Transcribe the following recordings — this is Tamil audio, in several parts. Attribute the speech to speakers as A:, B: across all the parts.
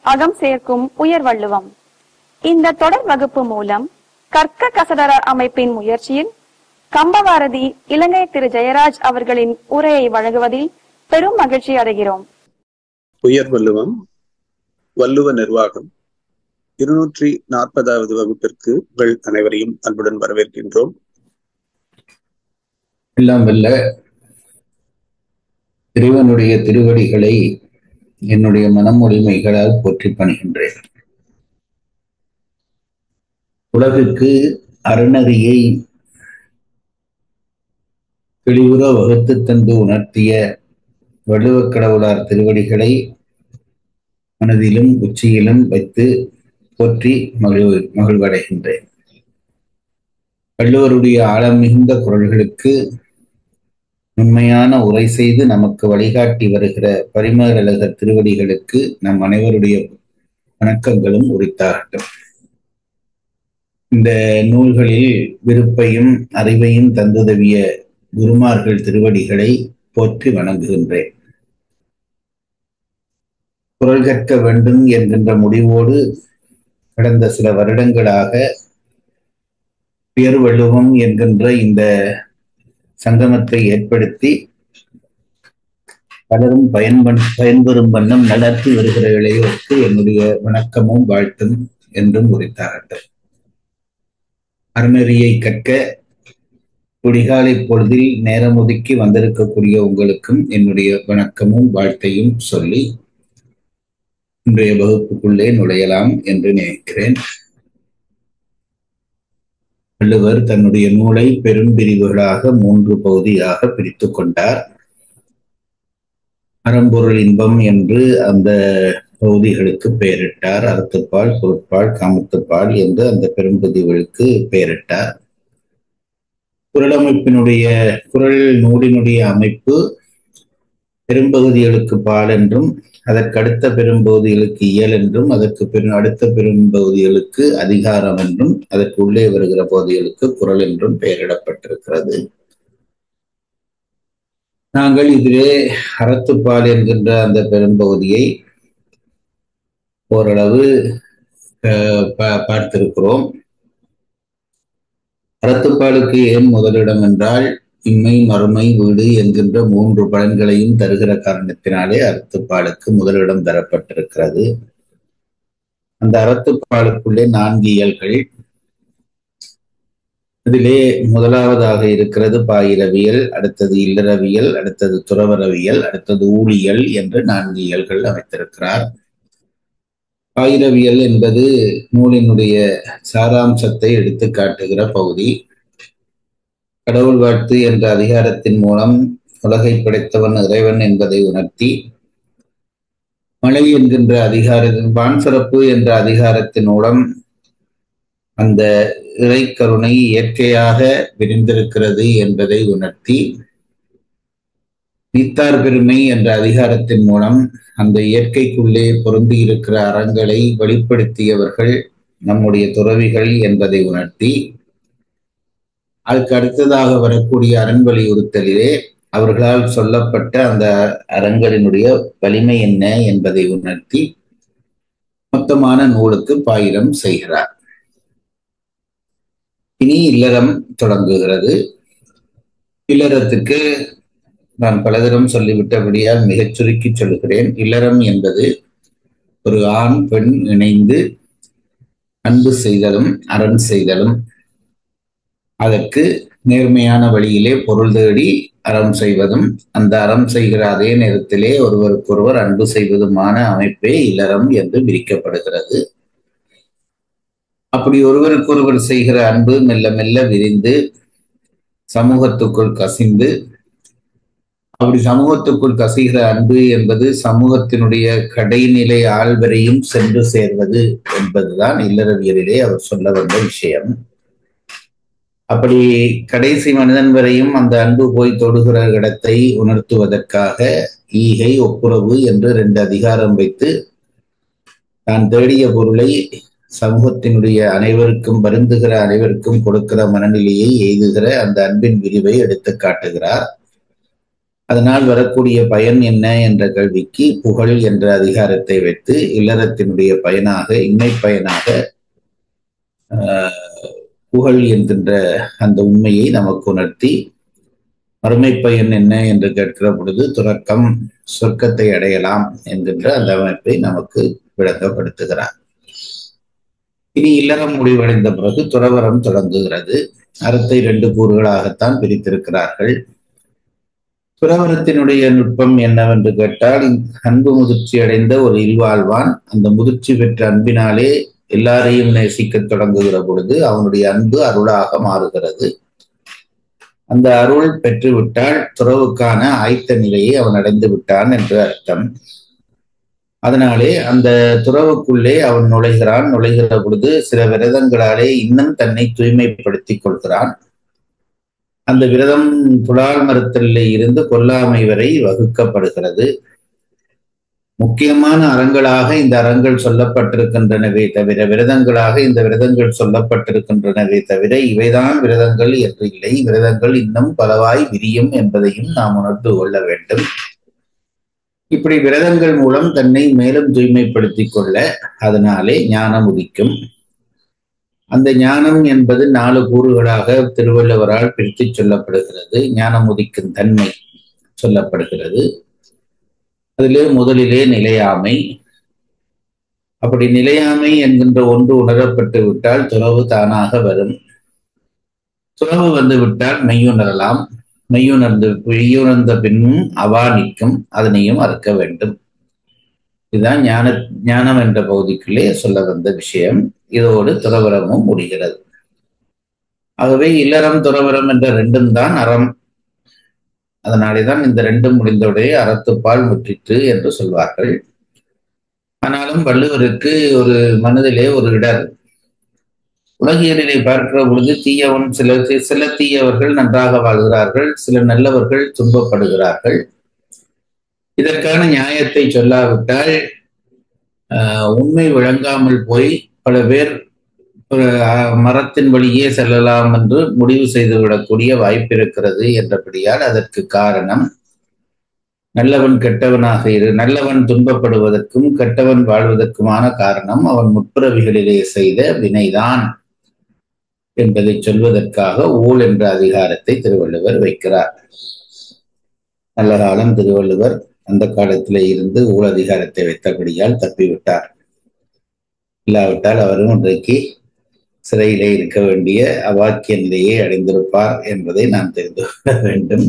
A: அகம் சேர்க்கும் உயர் வள்ளுவம் இந்த தொடர் வகுப்பு மூலம் கற்க கசடர அமைப்பின் முயற்சியில் கம்பவாரதி இலங்கை திரு ஜெயராஜ் அவர்களின் உரையை வழங்குவதில் பெரும் மகிழ்ச்சி அடைகிறோம்
B: உயர் வள்ளுவம் வள்ளுவ நிர்வாகம் இருநூற்றி நாற்பதாவது வகுப்பிற்கு உங்கள் அனைவரையும் அன்புடன் வரவேற்கின்றோம்
C: எல்லாம் வல்ல இறைவனுடைய திருவடிகளை என்னுடைய மனமொழிமைகளால் போற்றி பணிகின்றேன் உலகுக்கு அறநெறியை தெளிவுற வகுத்து தந்து உணர்த்திய வள்ளுவக் கடவுளார் திருவடிகளை மனதிலும் உச்சியிலும் வைத்து போற்றி மகிழ் மகிழ்வடைகின்றேன் வள்ளுவருடைய ஆழம் மிகுந்த குரல்களுக்கு உண்மையான உரை செய்து நமக்கு வழிகாட்டி வருகிற பரிமளகர் திருவடிகளுக்கு நம் அனைவருடைய வணக்கங்களும் உரித்தாகட்டும் இந்த நூல்களில் விருப்பையும் அறிவையும் தந்துதவிய குருமார்கள் திருவடிகளை போற்றி வணங்குகின்றேன் குரல் கற்க வேண்டும் என்கின்ற முடிவோடு கடந்த சில வருடங்களாக பேர் வள்ளுவம் என்கின்ற இந்த சங்கமத்தை ஏற்படுத்தி பலரும் பயன்பன் பயன்பெறும் வண்ணம் நடத்தி வருகிற இளையோருக்கு என்னுடைய வணக்கமும் வாழ்த்தும் என்றும் உரித்தாகட்டும் அறநெறியை கற்க குடிகாலை பொழுதில் நேரம் ஒதுக்கி வந்திருக்கக்கூடிய உங்களுக்கும் என்னுடைய வணக்கமும் வாழ்த்தையும் சொல்லி இன்றைய வகுப்புக்குள்ளே நுழையலாம் என்று நினைக்கிறேன் வள்ளுவர் தன்னுடைய நூலை பெரும் பிரிவுகளாக மூன்று பகுதியாக பிரித்து கொண்டார் அறம்பொருள் இன்பம் என்று அந்த பகுதிகளுக்கு பெயரிட்டார் அறத்துப்பால் பொருட்பால் காமத்துப்பால் என்று அந்த பெரும்பதிவுகளுக்கு பெயரிட்டார் குரலமைப்பினுடைய குரல் நூலினுடைய அமைப்பு பெரும்பகுதிகளுக்கு பால் என்றும் அதற்கு அடுத்த பெரும்பகுதிகளுக்கு இயல் என்றும் அதற்கு பெரும் அடுத்த பெரும்பகுதிகளுக்கு அதிகாரம் என்றும் அதற்கு உள்ளே வருகிற பகுதிகளுக்கு குரல் என்றும் பெயரிடப்பட்டிருக்கிறது நாங்கள் இதிலே அறத்துப்பால் என்கின்ற அந்த பெரும்பகுதியை ஓரளவு பார்த்திருக்கிறோம் அறத்துப்பாலுக்கு ஏன் முதலிடம் என்றால் இம்மை மறுமை வீடு என்கின்ற மூன்று பலன்களையும் தருகிற காரணத்தினாலே அறத்துப்பாலுக்கு முதலிடம் தரப்பட்டிருக்கிறது அந்த அறத்துப்பாலுக்குள்ளே நான்கு இயல்கள் இதிலே முதலாவதாக இருக்கிறது பாயிரவியல் அடுத்தது இல்லறவியல் அடுத்தது துறவரவியல் அடுத்தது ஊழியல் என்று நான்கு இயல்கள் அமைத்திருக்கிறார் பாயிரவியல் என்பது நூலினுடைய சாராம்சத்தை எடுத்து காட்டுகிற பகுதி கடவுள் வாழ்த்து என்ற அதிகாரத்தின் மூலம் உலகை படைத்தவன் இறைவன் என்பதை உணர்த்தி மழை என்கின்ற அதிகாரத்தின் வான் சிறப்பு என்ற அதிகாரத்தின் மூலம் அந்த இறை கருணை இயற்கையாக விரிந்திருக்கிறது என்பதை உணர்த்தி நீத்தார் பெருமை என்ற அதிகாரத்தின் மூலம் அந்த இயற்கைக்குள்ளே பொருந்தி இருக்கிற அறங்களை வெளிப்படுத்தியவர்கள் நம்முடைய துறவிகள் என்பதை உணர்த்தி அதுக்கு அடுத்ததாக வரக்கூடிய அரண் வலியுறுத்தலிலே அவர்களால் சொல்லப்பட்ட அந்த அறங்களினுடைய வலிமை என்ன என்பதை உணர்த்தி மொத்தமான நூலுக்கு பாயிரம் செய்கிறார் இனி இல்லறம் தொடங்குகிறது இல்லறத்துக்கு நான் பலதரம் சொல்லிவிட்டபடியால் மிகச் சுருக்கி சொல்லுகிறேன் இல்லறம் என்பது ஒரு ஆண் பெண் இணைந்து அன்பு செய்தலும் அரண் செய்தலும் அதற்கு நேர்மையான வழியிலே பொருள் தேடி அறம் செய்வதும் அந்த அறம் செய்கிற அதே நேரத்திலே ஒருவருக்கொருவர் அன்பு செய்வதுமான அமைப்பே இல்லறம் என்று விரிக்கப்படுகிறது அப்படி ஒருவருக்கொருவர் செய்கிற அன்பு மெல்ல மெல்ல விரிந்து சமூகத்துக்குள் கசிந்து அப்படி சமூகத்துக்குள் கசிகிற அன்பு என்பது சமூகத்தினுடைய கடைநிலை ஆள்வரையும் சென்று சேர்வது என்பதுதான் இல்லறவியலிலே அவர் சொல்ல வந்த விஷயம் அப்படி கடைசி மனிதன் வரையும் அந்த அன்பு போய் தொடுகிற இடத்தை உணர்த்துவதற்காக ஈகை ஒப்புரவு என்று ரெண்டு அதிகாரம் வைத்து தான் தேடிய பொருளை சமூகத்தினுடைய அனைவருக்கும் வருந்துகிற அனைவருக்கும் கொடுக்கிற மனநிலையை எய்துகிற அந்த அன்பின் விரிவை எடுத்து காட்டுகிறார் அதனால் வரக்கூடிய பயன் என்ன என்ற கேள்விக்கு புகழ் என்ற அதிகாரத்தை வைத்து இல்லறத்தினுடைய பயனாக இன்மை பயனாக ஆஹ், புகழ் என்கின்ற அந்த உண்மையை நமக்கு உணர்த்தி மறுமை பயன் என்ன என்று கேட்கிற பொழுது துறக்கம் சொர்க்கத்தை அடையலாம் என்கின்ற அந்த அமைப்பை நமக்கு விளங்கப்படுத்துகிறார் இனி இல்லறம் முடிவடைந்த பிறகு துறவரம் தொடங்குகிறது அறத்தை இரண்டு கூறுகளாகத்தான் பிரித்திருக்கிறார்கள் துறவரத்தினுடைய நுட்பம் என்னவென்று கேட்டால் அன்பு முதிர்ச்சி அடைந்த ஒரு இல்வாழ்வான் அந்த முதிர்ச்சி பெற்ற அன்பினாலே எல்லாரையும் நேசிக்கத் தொடங்குகிற பொழுது அவனுடைய அன்பு அருளாக மாறுகிறது அந்த அருள் பெற்றுவிட்டால் துறவுக்கான ஆயத்த நிலையை அவன் அடைந்து விட்டான் என்று அர்த்தம் அதனாலே அந்த துறவுக்குள்ளே அவன் நுழைகிறான் நுழைகிற பொழுது சில விரதங்களாலே இன்னும் தன்னை தூய்மைப்படுத்திக் கொள்கிறான் அந்த விரதம் புலால் மரத்திலே இருந்து கொல்லாமை வரை வகுக்கப்படுகிறது முக்கியமான அறங்களாக இந்த அறங்கள் சொல்லப்பட்டிருக்கின்றனவே தவிர விரதங்களாக இந்த விரதங்கள் சொல்லப்பட்டிருக்கின்றனவே தவிர இவைதான் விரதங்கள் என்று இல்லை விரதங்கள் இன்னும் பலவாய் விரியும் என்பதையும் நாம் உணர்ந்து கொள்ள வேண்டும் இப்படி விரதங்கள் மூலம் தன்னை மேலும் தூய்மைப்படுத்திக் கொள்ள அதனாலே ஞானம் உதிக்கும் அந்த ஞானம் என்பது நாலு கூறுகளாக திருவள்ளுவரால் பிரித்து சொல்லப்படுகிறது ஞானம் உதிக்கும் தன்மை சொல்லப்படுகிறது அதிலே முதலிலே நிலையாமை அப்படி நிலையாமை என்கின்ற ஒன்று உணரப்பட்டு விட்டால் துறவு தானாக வரும் துறவு வந்து விட்டால் மெய்யுணரலாம் மெய்யுணர்ந்து மெய்யுணர்ந்த பின்னும் அவா நிற்கும் அதனையும் அறுக்க வேண்டும் இதுதான் ஞான ஞானம் என்ற பகுதிக்குள்ளே சொல்ல வந்த விஷயம் இதோடு துறவரமும் முடிகிறது ஆகவே இல்லறம் துறவரம் என்ற ரெண்டும் தான் அறம் அதனாலேதான் இந்த ரெண்டும் முடிந்தவுடைய அறத்துப்பால் முற்றிற்று என்று சொல்வார்கள் ஆனாலும் வள்ளுவருக்கு ஒரு மனதிலே ஒரு இடர் உலகியலிலே பார்க்கிற பொழுது தீயவன் சில சில தீயவர்கள் நன்றாக வாழ்கிறார்கள் சில நல்லவர்கள் துன்பப்படுகிறார்கள் இதற்கான நியாயத்தை சொல்லாவிட்டால் ஆஹ், உண்மை விளங்காமல் போய் பல பேர் ஆஹ், மரத்தின் வழியே செல்லலாம் என்று முடிவு செய்துவிடக்கூடிய வாய்ப்பு இருக்கிறது என்றபடியால் அதற்கு காரணம் நல்லவன் கெட்டவனாக இரு நல்லவன் துன்பப்படுவதற்கும் கெட்டவன் வாழ்வதற்குமான காரணம் அவன் முற்பிறவிகளிலே செய்த வினைதான் என்பதை சொல்வதற்காக ஊழ் என்ற அதிகாரத்தை திருவள்ளுவர் வைக்கிறார் நல்ல காலம் திருவள்ளுவர் அந்த காலத்திலே இருந்து ஊழ் அதிகாரத்தை வைத்தபடியால் தப்பிவிட்டார் இல்லாவிட்டால் அவரும் இன்றைக்கு சிறையிலே இருக்க வேண்டிய அவாக்கிய நிலையை அடைந்திருப்பார் என்பதை நாம் தெரிந்து கொள்ள வேண்டும்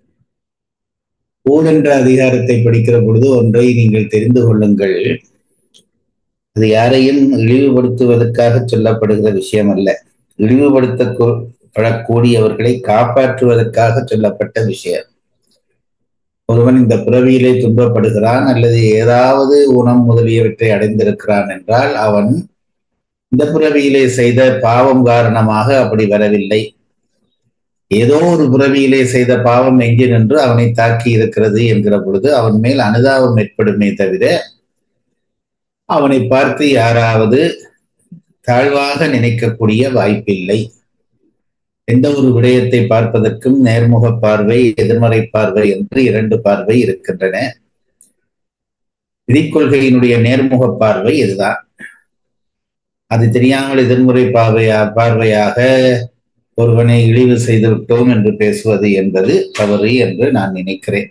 C: ஊழ் என்ற அதிகாரத்தை படிக்கிற பொழுது ஒன்றை நீங்கள் தெரிந்து கொள்ளுங்கள் அது யாரையும் இழிவுபடுத்துவதற்காக சொல்லப்படுகிற விஷயம் அல்ல இழிவுபடுத்தப்படக்கூடியவர்களை காப்பாற்றுவதற்காக சொல்லப்பட்ட விஷயம் ஒருவன் இந்த பிறவியிலே துன்பப்படுகிறான் அல்லது ஏதாவது ஊனம் முதலியவற்றை அடைந்திருக்கிறான் என்றால் அவன் இந்த பிறவியிலே செய்த பாவம் காரணமாக அப்படி வரவில்லை ஏதோ ஒரு பிறவியிலே செய்த பாவம் எங்கே நின்று அவனை தாக்கி இருக்கிறது என்கிற பொழுது அவன் மேல் அனுதாபம் ஏற்படுமே தவிர அவனை பார்த்து யாராவது தாழ்வாக நினைக்கக்கூடிய வாய்ப்பில்லை எந்த ஒரு விடயத்தை பார்ப்பதற்கும் நேர்முக பார்வை எதிர்மறை பார்வை என்று இரண்டு பார்வை இருக்கின்றன விதிக்கொள்கையினுடைய நேர்முக பார்வை இதுதான் அது தெரியாமல் எதிர்முறை பார்வையா பார்வையாக ஒருவனை இழிவு செய்து விட்டோம் என்று பேசுவது என்பது தவறு என்று நான் நினைக்கிறேன்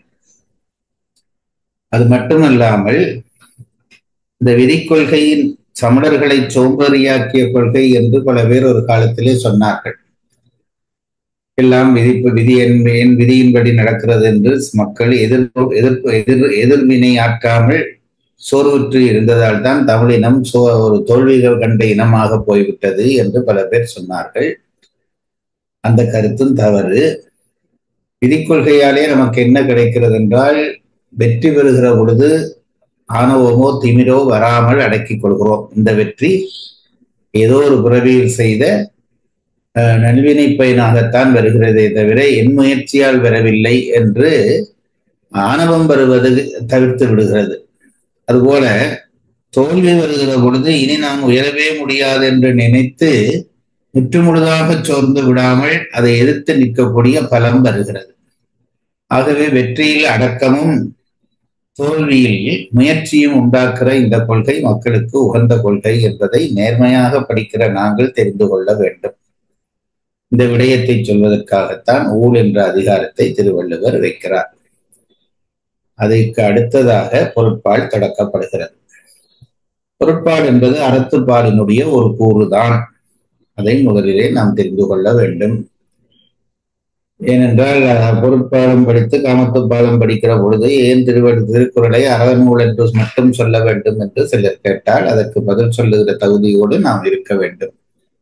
C: அது மட்டுமல்லாமல் இந்த விதிக்கொள்கையின் சமணர்களை சோம்பேறியாக்கிய கொள்கை என்று பல பேர் ஒரு காலத்திலே சொன்னார்கள் எல்லாம் விதிப்பு விதி என் என் விதியின்படி நடக்கிறது என்று மக்கள் எதிர்ப்பு எதிர்ப்பு எதிர் எதிர்வினை ஆற்றாமல் சோர்வுற்று இருந்ததால் தான் தமிழினம் சோ ஒரு தோல்விகள் கண்ட இனமாக போய்விட்டது என்று பல பேர் சொன்னார்கள் அந்த கருத்தும் தவறு விதிக்கொள்கையாலே நமக்கு என்ன கிடைக்கிறது என்றால் வெற்றி பெறுகிற பொழுது ஆணவமோ திமிரோ வராமல் அடக்கிக் கொள்கிறோம் இந்த வெற்றி ஏதோ ஒரு பிறவியில் செய்த அஹ், நல்வினை பயனாகத்தான் வருகிறதே தவிர என் முயற்சியால் வரவில்லை என்று ஆணவம் வருவது தவிர்த்து விடுகிறது அதுபோல தோல்வி வருகிற பொழுது இனி நாம் உயரவே முடியாது என்று நினைத்து முற்றுமுழுதாக சோர்ந்து விடாமல் அதை எதிர்த்து நிற்கக்கூடிய பலம் வருகிறது ஆகவே வெற்றியில் அடக்கமும் தோல்வியில் முயற்சியும் உண்டாக்குற இந்த கொள்கை மக்களுக்கு உகந்த கொள்கை என்பதை நேர்மையாக படிக்கிற நாங்கள் தெரிந்து கொள்ள வேண்டும் இந்த விடயத்தை சொல்வதற்காகத்தான் ஊழ் என்ற அதிகாரத்தை திருவள்ளுவர் வைக்கிறார் அதற்கு அடுத்ததாக பொருட்பால் தொடக்கப்படுகிறது பொருட்பால் என்பது அறத்துப்பாலினுடைய ஒரு கூறுதான் அதை முதலிலே நாம் தெரிந்து கொள்ள வேண்டும் ஏனென்றால் பொருட்பாலம் படித்து காமத்துப்பாலம் படிக்கிற பொழுது ஏன் திருவள்ளு திருக்குறளை அறநூல் என்று மட்டும் சொல்ல வேண்டும் என்று சிலர் கேட்டால் அதற்கு பதில் சொல்லுகிற தகுதியோடு நாம் இருக்க வேண்டும்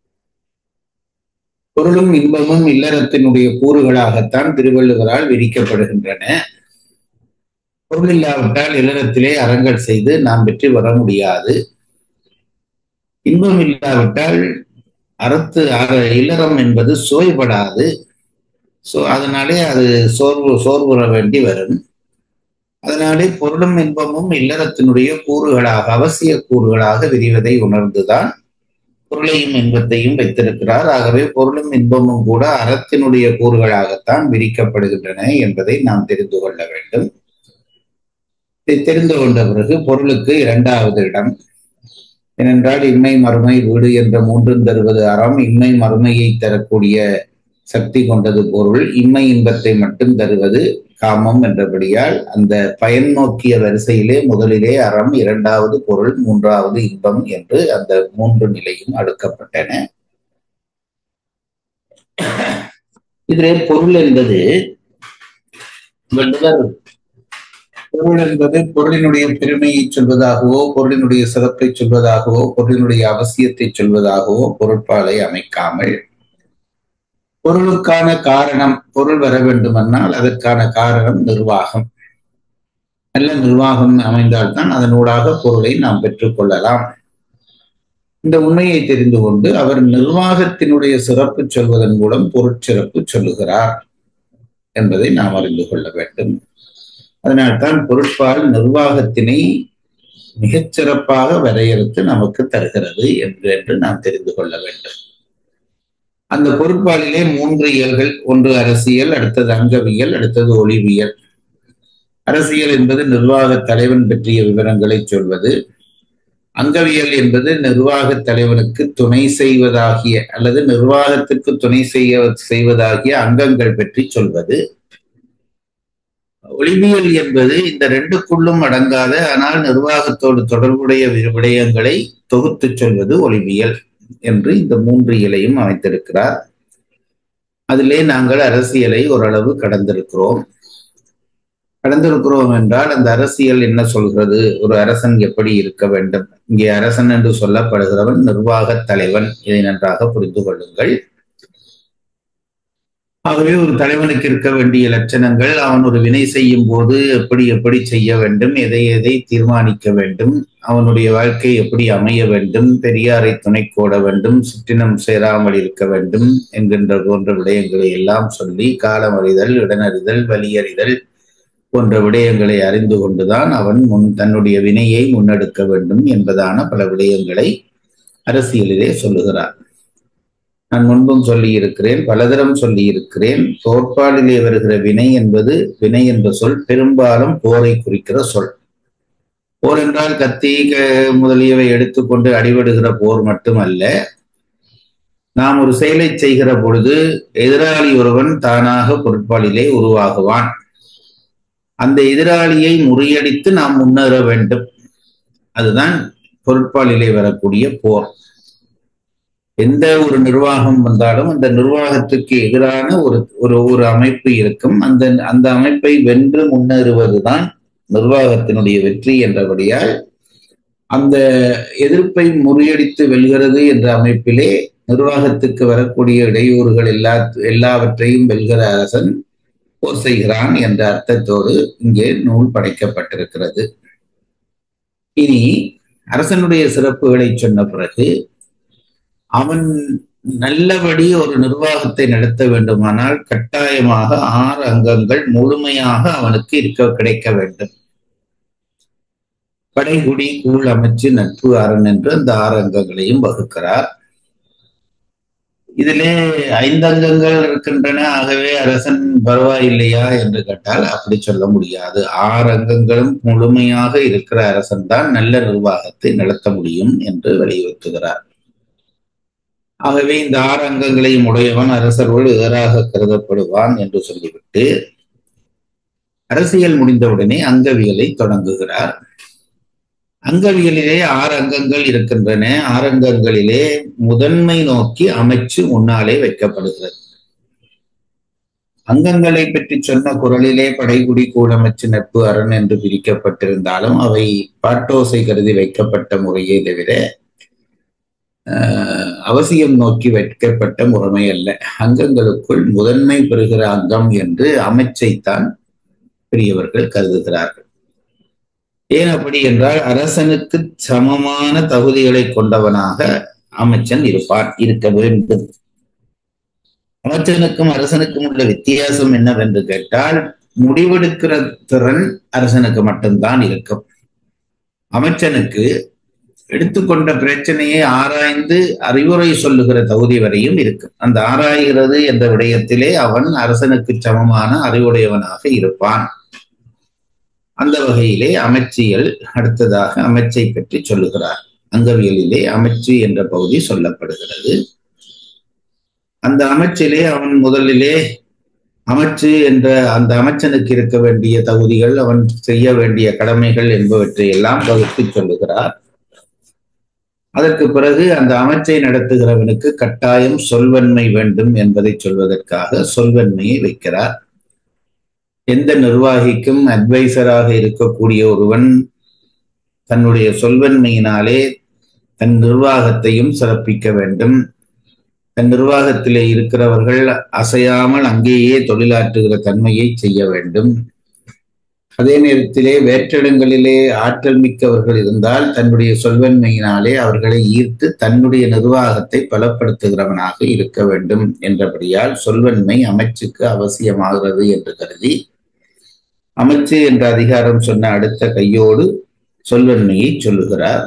C: பொருளும் இன்பமும் இல்லறத்தினுடைய கூறுகளாகத்தான் திருவள்ளுவரால் விரிக்கப்படுகின்றன பொருள் இல்லாவிட்டால் இல்லறத்திலே அறங்கள் செய்து நாம் வெற்றி பெற முடியாது இன்பம் இல்லாவிட்டால் அறத்து இல்லறம் என்பது சுவைப்படாது ஸோ அதனாலே அது சோர்வு சோர்வுற வேண்டி வரும் அதனாலே பொருளும் இன்பமும் இல்லறத்தினுடைய கூறுகளாக அவசிய கூறுகளாக விரிவதை உணர்ந்துதான் பொருளையும் இன்பத்தையும் வைத்திருக்கிறார் ஆகவே பொருளும் இன்பமும் கூட அறத்தினுடைய கூறுகளாகத்தான் விரிக்கப்படுகின்றன என்பதை நாம் தெரிந்து கொள்ள வேண்டும் இதை தெரிந்து கொண்ட பிறகு பொருளுக்கு இரண்டாவது இடம் ஏனென்றால் இன்மை மறுமை வீடு என்ற மூன்றும் தருவது அறம் இன்மை மறுமையை தரக்கூடிய சக்தி கொண்டது பொருள் இன்மை இன்பத்தை மட்டும் தருவது காமம் என்றபடியால் அந்த பயன் நோக்கிய வரிசையிலே முதலிலே அறம் இரண்டாவது பொருள் மூன்றாவது இன்பம் என்று அந்த மூன்று நிலையும் அடுக்கப்பட்டன இதிலே பொருள் என்பது வள்ளுவர் பொருள் என்பது பொருளினுடைய பெருமையை சொல்வதாகவோ பொருளினுடைய சிறப்பை சொல்வதாகவோ பொருளினுடைய அவசியத்தை சொல்வதாகவோ பொருட்பாலை அமைக்காமல் பொருளுக்கான காரணம் பொருள் வர வேண்டுமென்றால் அதற்கான காரணம் நிர்வாகம் நல்ல நிர்வாகம் அமைந்தால்தான் அதனூடாக பொருளை நாம் பெற்றுக்கொள்ளலாம் இந்த உண்மையை தெரிந்து கொண்டு அவர் நிர்வாகத்தினுடைய சிறப்பு சொல்வதன் மூலம் பொருட்சிறப்பு சொல்லுகிறார் என்பதை நாம் அறிந்து கொள்ள வேண்டும் அதனால்தான் பொருட்பால் நிர்வாகத்தினை மிகச் சிறப்பாக வரையறுத்து நமக்கு தருகிறது என்று என்று நாம் தெரிந்து கொள்ள வேண்டும் அந்த பொருட்பாலிலே மூன்று இயல்கள் ஒன்று அரசியல் அடுத்தது அங்கவியல் அடுத்தது ஒளிவியல் அரசியல் என்பது நிர்வாக தலைவன் பற்றிய விவரங்களை சொல்வது அங்கவியல் என்பது நிர்வாக தலைவனுக்கு துணை செய்வதாகிய அல்லது நிர்வாகத்திற்கு துணை செய்ய செய்வதாகிய அங்கங்கள் பற்றி சொல்வது ஒளிவியல் என்பது இந்த ரெண்டுக்குள்ளும் அடங்காத ஆனால் நிர்வாகத்தோடு தொடர்புடைய விடயங்களை தொகுத்து சொல்வது ஒளிவியல் என்று இந்த மூன்று இலையும் அமைத்திருக்கிறார் அதிலே நாங்கள் அரசியலை ஓரளவு கடந்திருக்கிறோம் கடந்திருக்கிறோம் என்றால் அந்த அரசியல் என்ன சொல்கிறது ஒரு அரசன் எப்படி இருக்க வேண்டும் இங்கே அரசன் என்று சொல்லப்படுகிறவன் நிர்வாக தலைவன் இதை நன்றாக புரிந்து கொள்ளுங்கள் ஆகவே ஒரு தலைவனுக்கு இருக்க வேண்டிய லட்சணங்கள் அவன் ஒரு வினை செய்யும் போது எப்படி எப்படி செய்ய வேண்டும் எதை எதை தீர்மானிக்க வேண்டும் அவனுடைய வாழ்க்கை எப்படி அமைய வேண்டும் பெரியாரை துணை கோட வேண்டும் சுற்றினம் சேராமல் இருக்க வேண்டும் என்கின்ற போன்ற விடயங்களை எல்லாம் சொல்லி காலமறிதல் இடனறிதல் வலியறிதல் போன்ற விடயங்களை அறிந்து கொண்டுதான் அவன் முன் தன்னுடைய வினையை முன்னெடுக்க வேண்டும் என்பதான பல விடயங்களை அரசியலிலே சொல்லுகிறார் நான் முன்பும் சொல்லி இருக்கிறேன் பலதரம் சொல்லி இருக்கிறேன் தோற்பாலிலே வருகிற வினை என்பது வினை என்ற சொல் பெரும்பாலும் போரை குறிக்கிற சொல் போர் என்றால் கத்தி முதலியவை எடுத்துக்கொண்டு அடிபடுகிற போர் மட்டுமல்ல நாம் ஒரு செயலை செய்கிற பொழுது எதிராளி ஒருவன் தானாக பொருட்பாலிலே உருவாகுவான் அந்த எதிராளியை முறியடித்து நாம் முன்னேற வேண்டும் அதுதான் பொருட்பாலிலே வரக்கூடிய போர் எந்த ஒரு நிர்வாகம் வந்தாலும் அந்த நிர்வாகத்துக்கு எதிரான ஒரு ஒரு ஒரு அமைப்பு இருக்கும் அந்த அந்த அமைப்பை வென்று முன்னேறுவதுதான் நிர்வாகத்தினுடைய வெற்றி என்றபடியால் அந்த எதிர்ப்பை முறியடித்து வெல்கிறது என்ற அமைப்பிலே நிர்வாகத்துக்கு வரக்கூடிய இடையூறுகள் எல்லா எல்லாவற்றையும் வெல்கிற அரசன் போர் செய்கிறான் என்ற அர்த்தத்தோடு இங்கே நூல் படைக்கப்பட்டிருக்கிறது இனி அரசனுடைய சிறப்புகளை சொன்ன பிறகு அவன் நல்லபடி ஒரு நிர்வாகத்தை நடத்த வேண்டுமானால் கட்டாயமாக ஆறு அங்கங்கள் முழுமையாக அவனுக்கு இருக்க கிடைக்க வேண்டும் படைகுடி கூழ் அமைச்சு நட்பு அரண் என்று அந்த ஆறு அங்கங்களையும் வகுக்கிறார் இதிலே ஐந்தங்கங்கள் இருக்கின்றன ஆகவே அரசன் பரவாயில்லையா என்று கேட்டால் அப்படி சொல்ல முடியாது ஆறு அங்கங்களும் முழுமையாக இருக்கிற அரசன் தான் நல்ல நிர்வாகத்தை நடத்த முடியும் என்று வலியுறுத்துகிறார் ஆகவே இந்த ஆறு அங்கங்களையும் உடையவன் அரசர்கள் வேறாக கருதப்படுவான் என்று சொல்லிவிட்டு அரசியல் முடிந்தவுடனே அங்கவியலை தொடங்குகிறார் அங்கவியலிலே ஆறு அங்கங்கள் இருக்கின்றன ஆறு அங்கங்களிலே முதன்மை நோக்கி அமைச்சு முன்னாலே வைக்கப்படுகிறது அங்கங்களை பற்றி சொன்ன குரலிலே படைகுடி கூடமைச்சு நட்பு அரண் என்று பிரிக்கப்பட்டிருந்தாலும் அவை பாட்டோசை கருதி வைக்கப்பட்ட முறையே தவிர அவசியம் நோக்கி வைக்கப்பட்ட முறைமை அல்ல அங்கங்களுக்குள் முதன்மை பெறுகிற அங்கம் என்று அமைச்சைத்தான் பெரியவர்கள் கருதுகிறார்கள் ஏன் அப்படி என்றால் அரசனுக்கு சமமான தகுதிகளை கொண்டவனாக அமைச்சன் இருப்பான் இருக்க வேண்டும் அமைச்சனுக்கும் அரசனுக்கும் உள்ள வித்தியாசம் என்னவென்று கேட்டால் முடிவெடுக்கிற திறன் அரசனுக்கு மட்டும்தான் இருக்கும் அமைச்சனுக்கு எடுத்துக்கொண்ட பிரச்சனையை ஆராய்ந்து அறிவுரை சொல்லுகிற தகுதி வரையும் இருக்கும் அந்த ஆராய்கிறது என்ற விடயத்திலே அவன் அரசனுக்கு சமமான அறிவுடையவனாக இருப்பான் அந்த வகையிலே அமைச்சியல் அடுத்ததாக அமைச்சை பற்றி சொல்லுகிறார் அங்கவியலிலே அமைச்சு என்ற பகுதி சொல்லப்படுகிறது அந்த அமைச்சிலே அவன் முதலிலே அமைச்சு என்ற அந்த அமைச்சனுக்கு இருக்க வேண்டிய தகுதிகள் அவன் செய்ய வேண்டிய கடமைகள் என்பவற்றை எல்லாம் வகுத்து சொல்லுகிறார் அதற்கு பிறகு அந்த அமைச்சை நடத்துகிறவனுக்கு கட்டாயம் சொல்வன்மை வேண்டும் என்பதை சொல்வதற்காக சொல்வன்மையை வைக்கிறார் எந்த நிர்வாகிக்கும் அட்வைசராக இருக்கக்கூடிய ஒருவன் தன்னுடைய சொல்வன்மையினாலே தன் நிர்வாகத்தையும் சிறப்பிக்க வேண்டும் தன் நிர்வாகத்திலே இருக்கிறவர்கள் அசையாமல் அங்கேயே தொழிலாற்றுகிற தன்மையை செய்ய வேண்டும் அதே நேரத்திலே வேற்றிடங்களிலே ஆற்றல் மிக்கவர்கள் இருந்தால் தன்னுடைய சொல்வன்மையினாலே அவர்களை ஈர்த்து தன்னுடைய நிர்வாகத்தை பலப்படுத்துகிறவனாக இருக்க வேண்டும் என்றபடியால் சொல்வன்மை அமைச்சுக்கு அவசியமாகிறது என்று கருதி அமைச்சு என்ற அதிகாரம் சொன்ன அடுத்த கையோடு சொல்வன்மையை சொல்லுகிறார்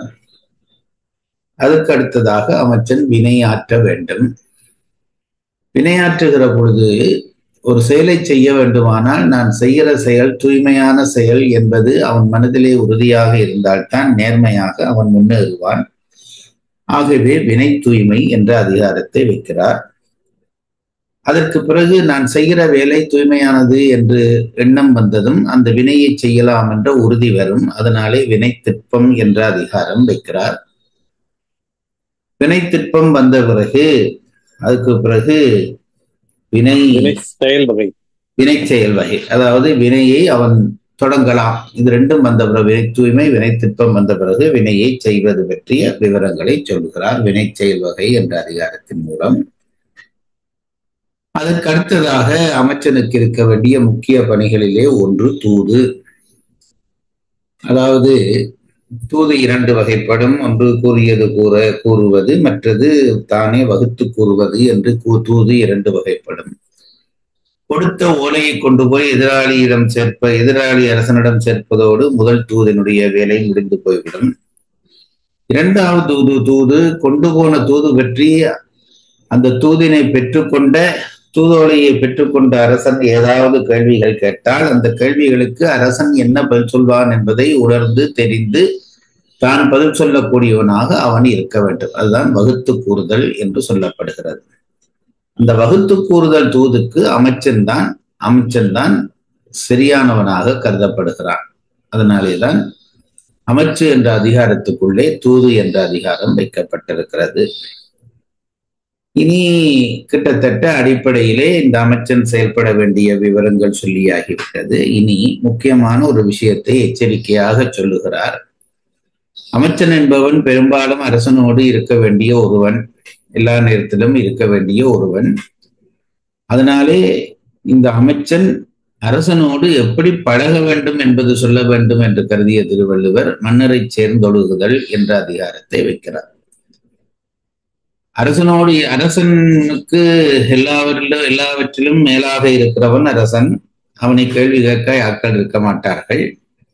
C: அதுக்கு அடுத்ததாக அமைச்சன் வினையாற்ற வேண்டும் வினையாற்றுகிற பொழுது ஒரு செயலை செய்ய வேண்டுமானால் நான் செய்கிற செயல் தூய்மையான செயல் என்பது அவன் மனதிலே உறுதியாக இருந்தால்தான் நேர்மையாக அவன் முன்னேறுவான் ஆகவே வினை தூய்மை என்ற அதிகாரத்தை வைக்கிறார் அதற்கு பிறகு நான் செய்கிற வேலை தூய்மையானது என்று எண்ணம் வந்ததும் அந்த வினையை செய்யலாம் என்ற உறுதி வரும் அதனாலே வினை திட்பம் என்ற அதிகாரம் வைக்கிறார் வினை திட்பம் வந்த பிறகு அதுக்கு பிறகு வினை
B: செயல் வகை
C: வினை செயல் வகை அதாவது வினையை அவன் தொடங்கலாம் இது ரெண்டும் வந்த பிறகு வினை தூய்மை வினை திட்பம் வந்த பிறகு வினையை செய்வது பற்றிய விவரங்களை சொல்லுகிறார் வினை செயல் வகை என்ற அதிகாரத்தின் மூலம் அதற்கு அடுத்ததாக அமைச்சனுக்கு இருக்க வேண்டிய முக்கிய பணிகளிலே ஒன்று தூது அதாவது தூது இரண்டு வகைப்படும் ஒன்று கூறியது கூற கூறுவது மற்றது தானே வகுத்து கூறுவது என்று தூது இரண்டு வகைப்படும் கொடுத்த ஓலையை கொண்டு போய் எதிராளியிடம் சேர்ப்ப எதிராளி அரசனிடம் சேர்ப்பதோடு முதல் தூதினுடைய வேலை முடிந்து போய்விடும் இரண்டாவது தூது தூது கொண்டு போன தூது பற்றி அந்த தூதினை பெற்றுக்கொண்ட தூதோலையை பெற்றுக்கொண்ட அரசன் ஏதாவது கேள்விகள் கேட்டால் அந்த கேள்விகளுக்கு அரசன் என்ன பதில் சொல்வான் என்பதை உணர்ந்து தெரிந்து தான் பதில் சொல்லக்கூடியவனாக அவன் இருக்க வேண்டும் அதுதான் வகுத்து கூறுதல் என்று சொல்லப்படுகிறது அந்த வகுத்து கூறுதல் தூதுக்கு அமைச்சன் தான் அமைச்சன் தான் சரியானவனாக கருதப்படுகிறான் அதனாலேதான் அமைச்சு என்ற அதிகாரத்துக்குள்ளே தூது என்ற அதிகாரம் வைக்கப்பட்டிருக்கிறது இனி கிட்டத்தட்ட அடிப்படையிலே இந்த அமைச்சன் செயல்பட வேண்டிய விவரங்கள் சொல்லியாகிவிட்டது இனி முக்கியமான ஒரு விஷயத்தை எச்சரிக்கையாக சொல்லுகிறார் அமைச்சன் என்பவன் பெரும்பாலும் அரசனோடு இருக்க வேண்டிய ஒருவன் எல்லா நேரத்திலும் இருக்க வேண்டிய ஒருவன் அதனாலே இந்த அமைச்சன் அரசனோடு எப்படி பழக வேண்டும் என்பது சொல்ல வேண்டும் என்று கருதிய திருவள்ளுவர் மன்னரை சேர்ந்தொழுகுதல் என்ற அதிகாரத்தை வைக்கிறார் அரசனோடு அரசனுக்கு எல்லாவற்றிலும் எல்லாவற்றிலும் மேலாக இருக்கிறவன் அரசன் அவனை கேள்வி கேட்க ஆட்கள் இருக்க மாட்டார்கள்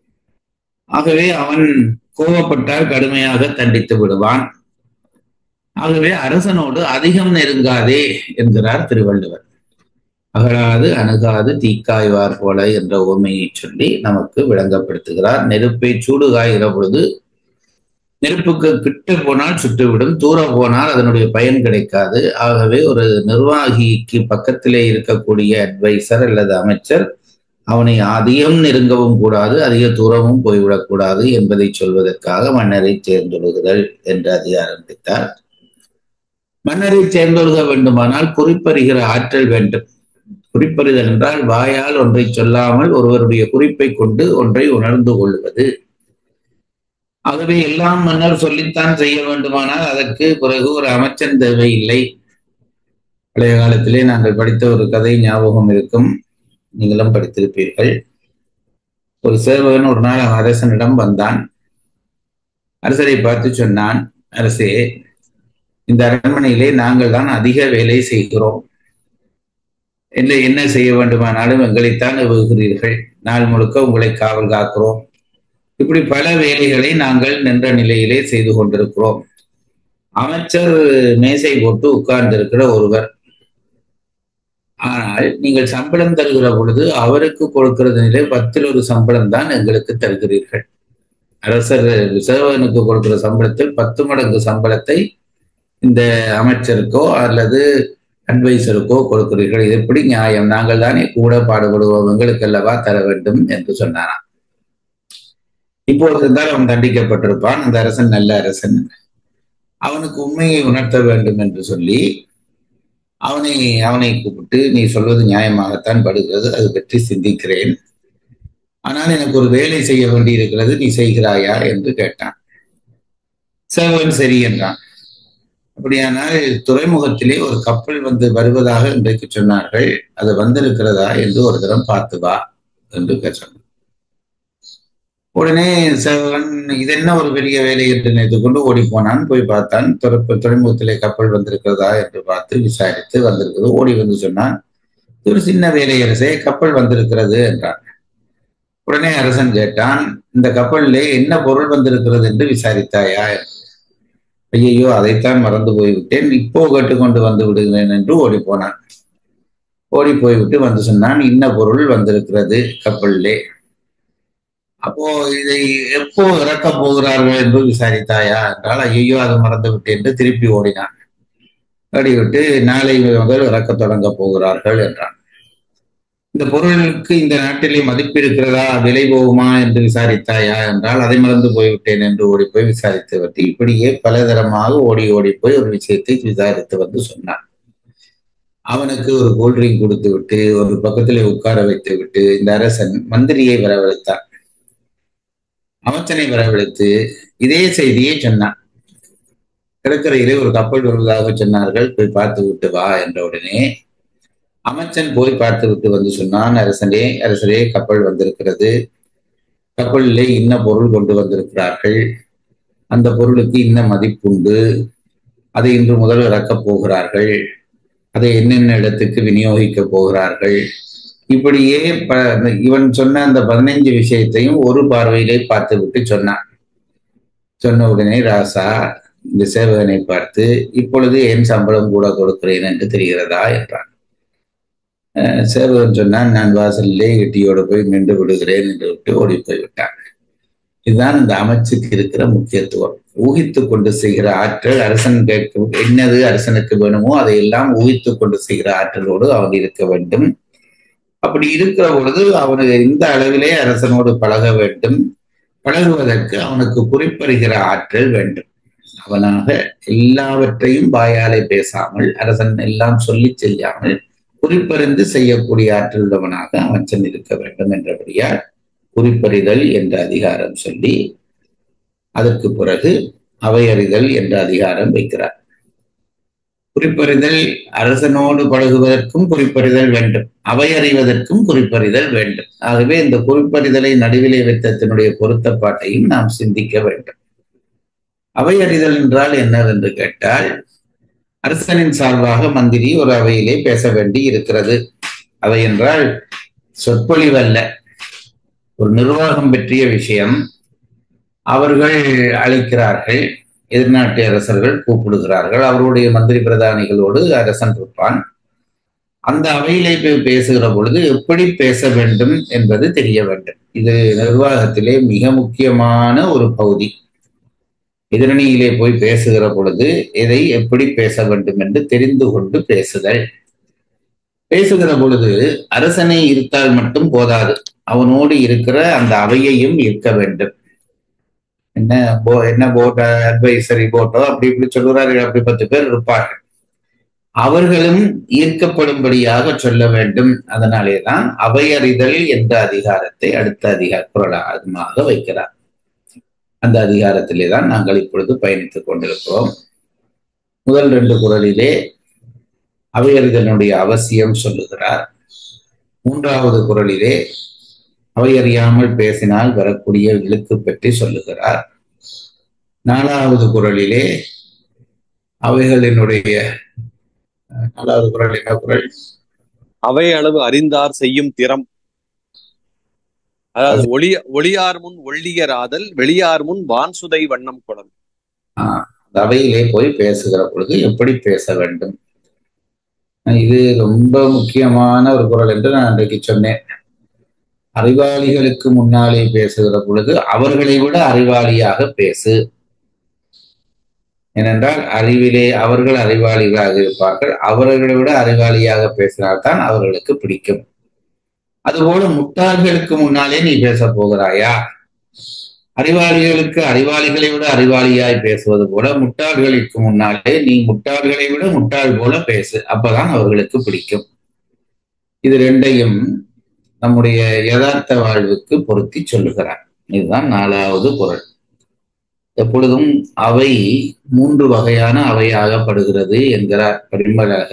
C: ஆகவே அவன் கோபப்பட்டால் கடுமையாக தண்டித்து விடுவான் ஆகவே அரசனோடு அதிகம் நெருங்காதே என்கிறார் திருவள்ளுவர் அகழாது அணுகாது தீக்காய்வார் போல என்ற உண்மையை சொல்லி நமக்கு விளங்கப்படுத்துகிறார் நெருப்பை சூடு காய்கிற பொழுது நெருப்புக்கு கிட்ட போனால் சுட்டுவிடும் தூரம் போனால் அதனுடைய பயன் கிடைக்காது ஆகவே ஒரு நிர்வாகிக்கு பக்கத்திலே இருக்கக்கூடிய அட்வைசர் அல்லது அமைச்சர் அவனை அதிகம் நெருங்கவும் கூடாது அதிக தூரமும் போய்விடக்கூடாது என்பதை சொல்வதற்காக மன்னரை தேர்ந்தெடுகுதல் என்று அதிகாரம் வைத்தார் மன்னரை தேர்ந்தெடுக்க வேண்டுமானால் குறிப்பறிகிற ஆற்றல் வேண்டும் குறிப்பறிதல் என்றால் வாயால் ஒன்றை சொல்லாமல் ஒருவருடைய குறிப்பை கொண்டு ஒன்றை உணர்ந்து கொள்வது ஆகவே எல்லாம் மன்னர் சொல்லித்தான் செய்ய வேண்டுமானால் அதற்கு பிறகு ஒரு அமைச்சன் தேவையில்லை பழைய காலத்திலே நாங்கள் படித்த ஒரு கதை ஞாபகம் இருக்கும் நீங்களும் படித்திருப்பீர்கள் ஒரு சேவகன் ஒரு நாள் அரசனிடம் வந்தான் அரசரை பார்த்து சொன்னான் அரசே இந்த அரண்மனையிலே நாங்கள் தான் அதிக வேலை செய்கிறோம் இல்லை என்ன செய்ய வேண்டுமானாலும் எங்களைத்தான் உபகுகிறீர்கள் நாள் முழுக்க உங்களை காவல் காக்கிறோம் இப்படி பல வேலைகளை நாங்கள் நின்ற நிலையிலே செய்து கொண்டிருக்கிறோம் அமைச்சர் மேசை போட்டு உட்கார்ந்திருக்கிற ஒருவர் ஆனால் நீங்கள் சம்பளம் தருகிற பொழுது அவருக்கு கொடுக்கிறதுனிலே பத்தில் ஒரு சம்பளம் தான் எங்களுக்கு தருகிறீர்கள் அரசர் சேவகனுக்கு கொடுக்கிற சம்பளத்தில் பத்து மடங்கு சம்பளத்தை இந்த அமைச்சருக்கோ அல்லது அட்வைசருக்கோ கொடுக்கிறீர்கள் இது எப்படி நியாயம் நாங்கள் தானே கூட பாடுபடுவோம் எங்களுக்கு அல்லவா தர வேண்டும் என்று சொன்னாராம் இப்பொழுது இருந்தால் அவன் தண்டிக்கப்பட்டிருப்பான் அந்த அரசன் நல்ல அரசன் அவனுக்கு உண்மையை உணர்த்த வேண்டும் என்று சொல்லி அவனை அவனை கூப்பிட்டு நீ சொல்வது நியாயமாகத்தான் படுகிறது அது பற்றி சிந்திக்கிறேன் ஆனால் எனக்கு ஒரு வேலை செய்ய வேண்டி இருக்கிறது நீ செய்கிறாயா என்று கேட்டான் சேவகன் சரி என்றான் அப்படியானால் துறைமுகத்திலே ஒரு கப்பல் வந்து வருவதாக இன்றைக்கு சொன்னார்கள் அது வந்திருக்கிறதா என்று ஒரு தரம் பார்த்து வா என்று சொன்னான் உடனே சேவகன் இது என்ன ஒரு பெரிய வேலை என்று நினைத்து கொண்டு ஓடி போனான் போய் பார்த்தான் துறை துறைமுகத்திலே கப்பல் வந்திருக்கிறதா என்று பார்த்து விசாரித்து வந்திருக்கிறது ஓடி வந்து சொன்னான் இது ஒரு சின்ன வேலை அரசே கப்பல் வந்திருக்கிறது என்றான் உடனே அரசன் கேட்டான் இந்த கப்பலிலே என்ன பொருள் வந்திருக்கிறது என்று விசாரித்தாயா ஐயையோ அதைத்தான் மறந்து போய்விட்டேன் இப்போ கேட்டுக்கொண்டு வந்து விடுகிறேன் என்று ஓடி போனான் ஓடி போய்விட்டு வந்து சொன்னான் இன்ன பொருள் வந்திருக்கிறது கப்பலிலே அப்போ இதை எப்போ இறக்க போகிறார்கள் என்று விசாரித்தாயா என்றால் ஐயோ அது மறந்து விட்டு என்று திருப்பி ஓடினான் ஓடிவிட்டு நாளை முதல் இறக்க தொடங்க போகிறார்கள் என்றான் இந்த பொருளுக்கு இந்த நாட்டிலே மதிப்பு இருக்கிறதா விலை போகுமா என்று விசாரித்தாயா என்றால் அதை மறந்து போய்விட்டேன் என்று ஓடி போய் விசாரித்து விட்டு இப்படியே பலதரமாக ஓடி ஓடி போய் ஒரு விஷயத்தை விசாரித்து வந்து சொன்னான் அவனுக்கு ஒரு கூல்ட்ரிங்க் கொடுத்து விட்டு ஒரு பக்கத்திலே உட்கார வைத்து விட்டு இந்த அரசன் மந்திரியை வரவழைத்தான் அமைச்சனை வரவழைத்து இதே செய்தியை சொன்னான் கடற்கரையிலே ஒரு கப்பல் வருவதாக சொன்னார்கள் போய் பார்த்து விட்டு வா என்ற உடனே அமைச்சன் போய் பார்த்து விட்டு வந்து சொன்னான் அரசனே அரசரே கப்பல் வந்திருக்கிறது கப்பலிலே இன்ன பொருள் கொண்டு வந்திருக்கிறார்கள் அந்த பொருளுக்கு இன்ன மதிப்புண்டு அதை இன்று முதல் இறக்கப் போகிறார்கள் அதை என்னென்ன இடத்துக்கு விநியோகிக்க போகிறார்கள் இப்படியே ப இவன் சொன்ன அந்த பதினைஞ்சு விஷயத்தையும் ஒரு பார்வையிலே பார்த்து விட்டு சொன்னான் சொன்ன உடனே ராசா இந்த சேவகனை பார்த்து இப்பொழுது என் சம்பளம் கூட கொடுக்கிறேன் என்று தெரிகிறதா என்றான் சேவகன் சொன்னான் நான் வாசலிலே எட்டியோடு போய் நின்று விடுகிறேன் என்று விட்டு ஓடி போய் விட்டான் இதுதான் இந்த அமைச்சுக்கு இருக்கிற முக்கியத்துவம் ஊகித்து கொண்டு செய்கிற ஆற்றல் அரசன் கேட்க என்னது அரசனுக்கு வேணுமோ அதையெல்லாம் ஊகித்து கொண்டு செய்கிற ஆற்றலோடு அவன் இருக்க வேண்டும் அப்படி இருக்கிற பொழுது அவனுக்கு இந்த அளவிலே அரசனோடு பழக வேண்டும் பழகுவதற்கு அவனுக்கு குறிப்பறிகிற ஆற்றல் வேண்டும் அவனாக எல்லாவற்றையும் வாயாலே பேசாமல் அரசன் எல்லாம் சொல்லி செய்யாமல் குறிப்பறிந்து செய்யக்கூடிய ஆற்றல் உள்ளவனாக அமைச்சன் இருக்க வேண்டும் என்றபடியால் குறிப்பறிதல் என்ற அதிகாரம் சொல்லி அதற்கு பிறகு அவையறிதல் என்ற அதிகாரம் வைக்கிறார் குறிப்பறிதல் அரசனோடு பழகுவதற்கும் குறிப்பறிதல் வேண்டும் அவை அறிவதற்கும் குறிப்பறிதல் வேண்டும் ஆகவே இந்த குறிப்பறிதலை நடுவிலே வைத்ததனுடைய பொருத்தப்பாட்டையும் நாம் சிந்திக்க வேண்டும் அவை அறிதல் என்றால் என்னவென்று கேட்டால் அரசனின் சார்பாக மந்திரி ஒரு அவையிலே பேச வேண்டி இருக்கிறது அவை என்றால் சொற்பொழிவல்ல ஒரு நிர்வாகம் பற்றிய விஷயம் அவர்கள் அழைக்கிறார்கள் எதிர்நாட்டு அரசர்கள் கூப்பிடுகிறார்கள் அவருடைய மந்திரி பிரதானிகளோடு அரசன் இருப்பான் அந்த அவையிலே போய் பேசுகிற பொழுது எப்படி பேச வேண்டும் என்பது தெரிய வேண்டும் இது நிர்வாகத்திலே மிக முக்கியமான ஒரு பகுதி எதிரணியிலே போய் பேசுகிற பொழுது எதை எப்படி பேச வேண்டும் என்று தெரிந்து கொண்டு பேசுதல் பேசுகிற பொழுது அரசனை இருத்தால் மட்டும் போதாது அவனோடு இருக்கிற அந்த அவையையும் இருக்க வேண்டும் என்ன போ என்ன போட்ட அட்வைசரி போட்டோ அப்படி இப்படி சொல்லுறார்கள் அப்படி பத்து பேர் இருப்பார்கள் அவர்களும் ஈர்க்கப்படும்படியாக சொல்ல வேண்டும் அதனாலே தான் அவையறிதல் என்ற அதிகாரத்தை அடுத்த அதிகார குரலாக வைக்கிறார் அந்த அதிகாரத்திலே தான் நாங்கள் இப்பொழுது பயணித்துக் கொண்டிருக்கிறோம் முதல் ரெண்டு குரலிலே அவையறிதலுடைய அவசியம் சொல்லுகிறார் மூன்றாவது குரலிலே அவையறியாமல் பேசினால் வரக்கூடிய இழுக்கு பற்றி சொல்லுகிறார் நாலாவது குரலிலே அவைகளினுடைய நாலாவது குரல் என்ன குரல்
D: அவை அளவு அறிந்தார் செய்யும் திறம் அதாவது ஒளி ஒளியார் முன் ஒள்ளியராதல் வெளியார் முன் வான்சுதை வண்ணம் குளம்
C: ஆஹ் அந்த அவையிலே போய் பேசுகிற பொழுது எப்படி பேச வேண்டும் இது ரொம்ப முக்கியமான ஒரு குரல் என்று நான் அன்றைக்கு சொன்னேன் அறிவாளிகளுக்கு முன்னாலே பேசுகிற பொழுது அவர்களை விட அறிவாளியாக பேசு ஏனென்றால் அறிவிலே அவர்கள் அறிவாளிகளாக இருப்பார்கள் அவர்களை விட அறிவாளியாக பேசினால்தான் அவர்களுக்கு பிடிக்கும் அதுபோல முட்டாள்களுக்கு முன்னாலே நீ பேச போகிறாயா அறிவாளிகளுக்கு அறிவாளிகளை விட அறிவாளியாய் பேசுவது போல முட்டாள்களுக்கு முன்னாலே நீ முட்டாள்களை விட முட்டாள் போல பேசு அப்பதான் அவர்களுக்கு பிடிக்கும் இது ரெண்டையும் நம்முடைய யதார்த்த வாழ்வுக்கு பொருத்தி சொல்லுகிறார் இதுதான் நாலாவது குரல் எப்பொழுதும் அவை மூன்று வகையான அவையாகப்படுகிறது என்கிறார் பரிமளாக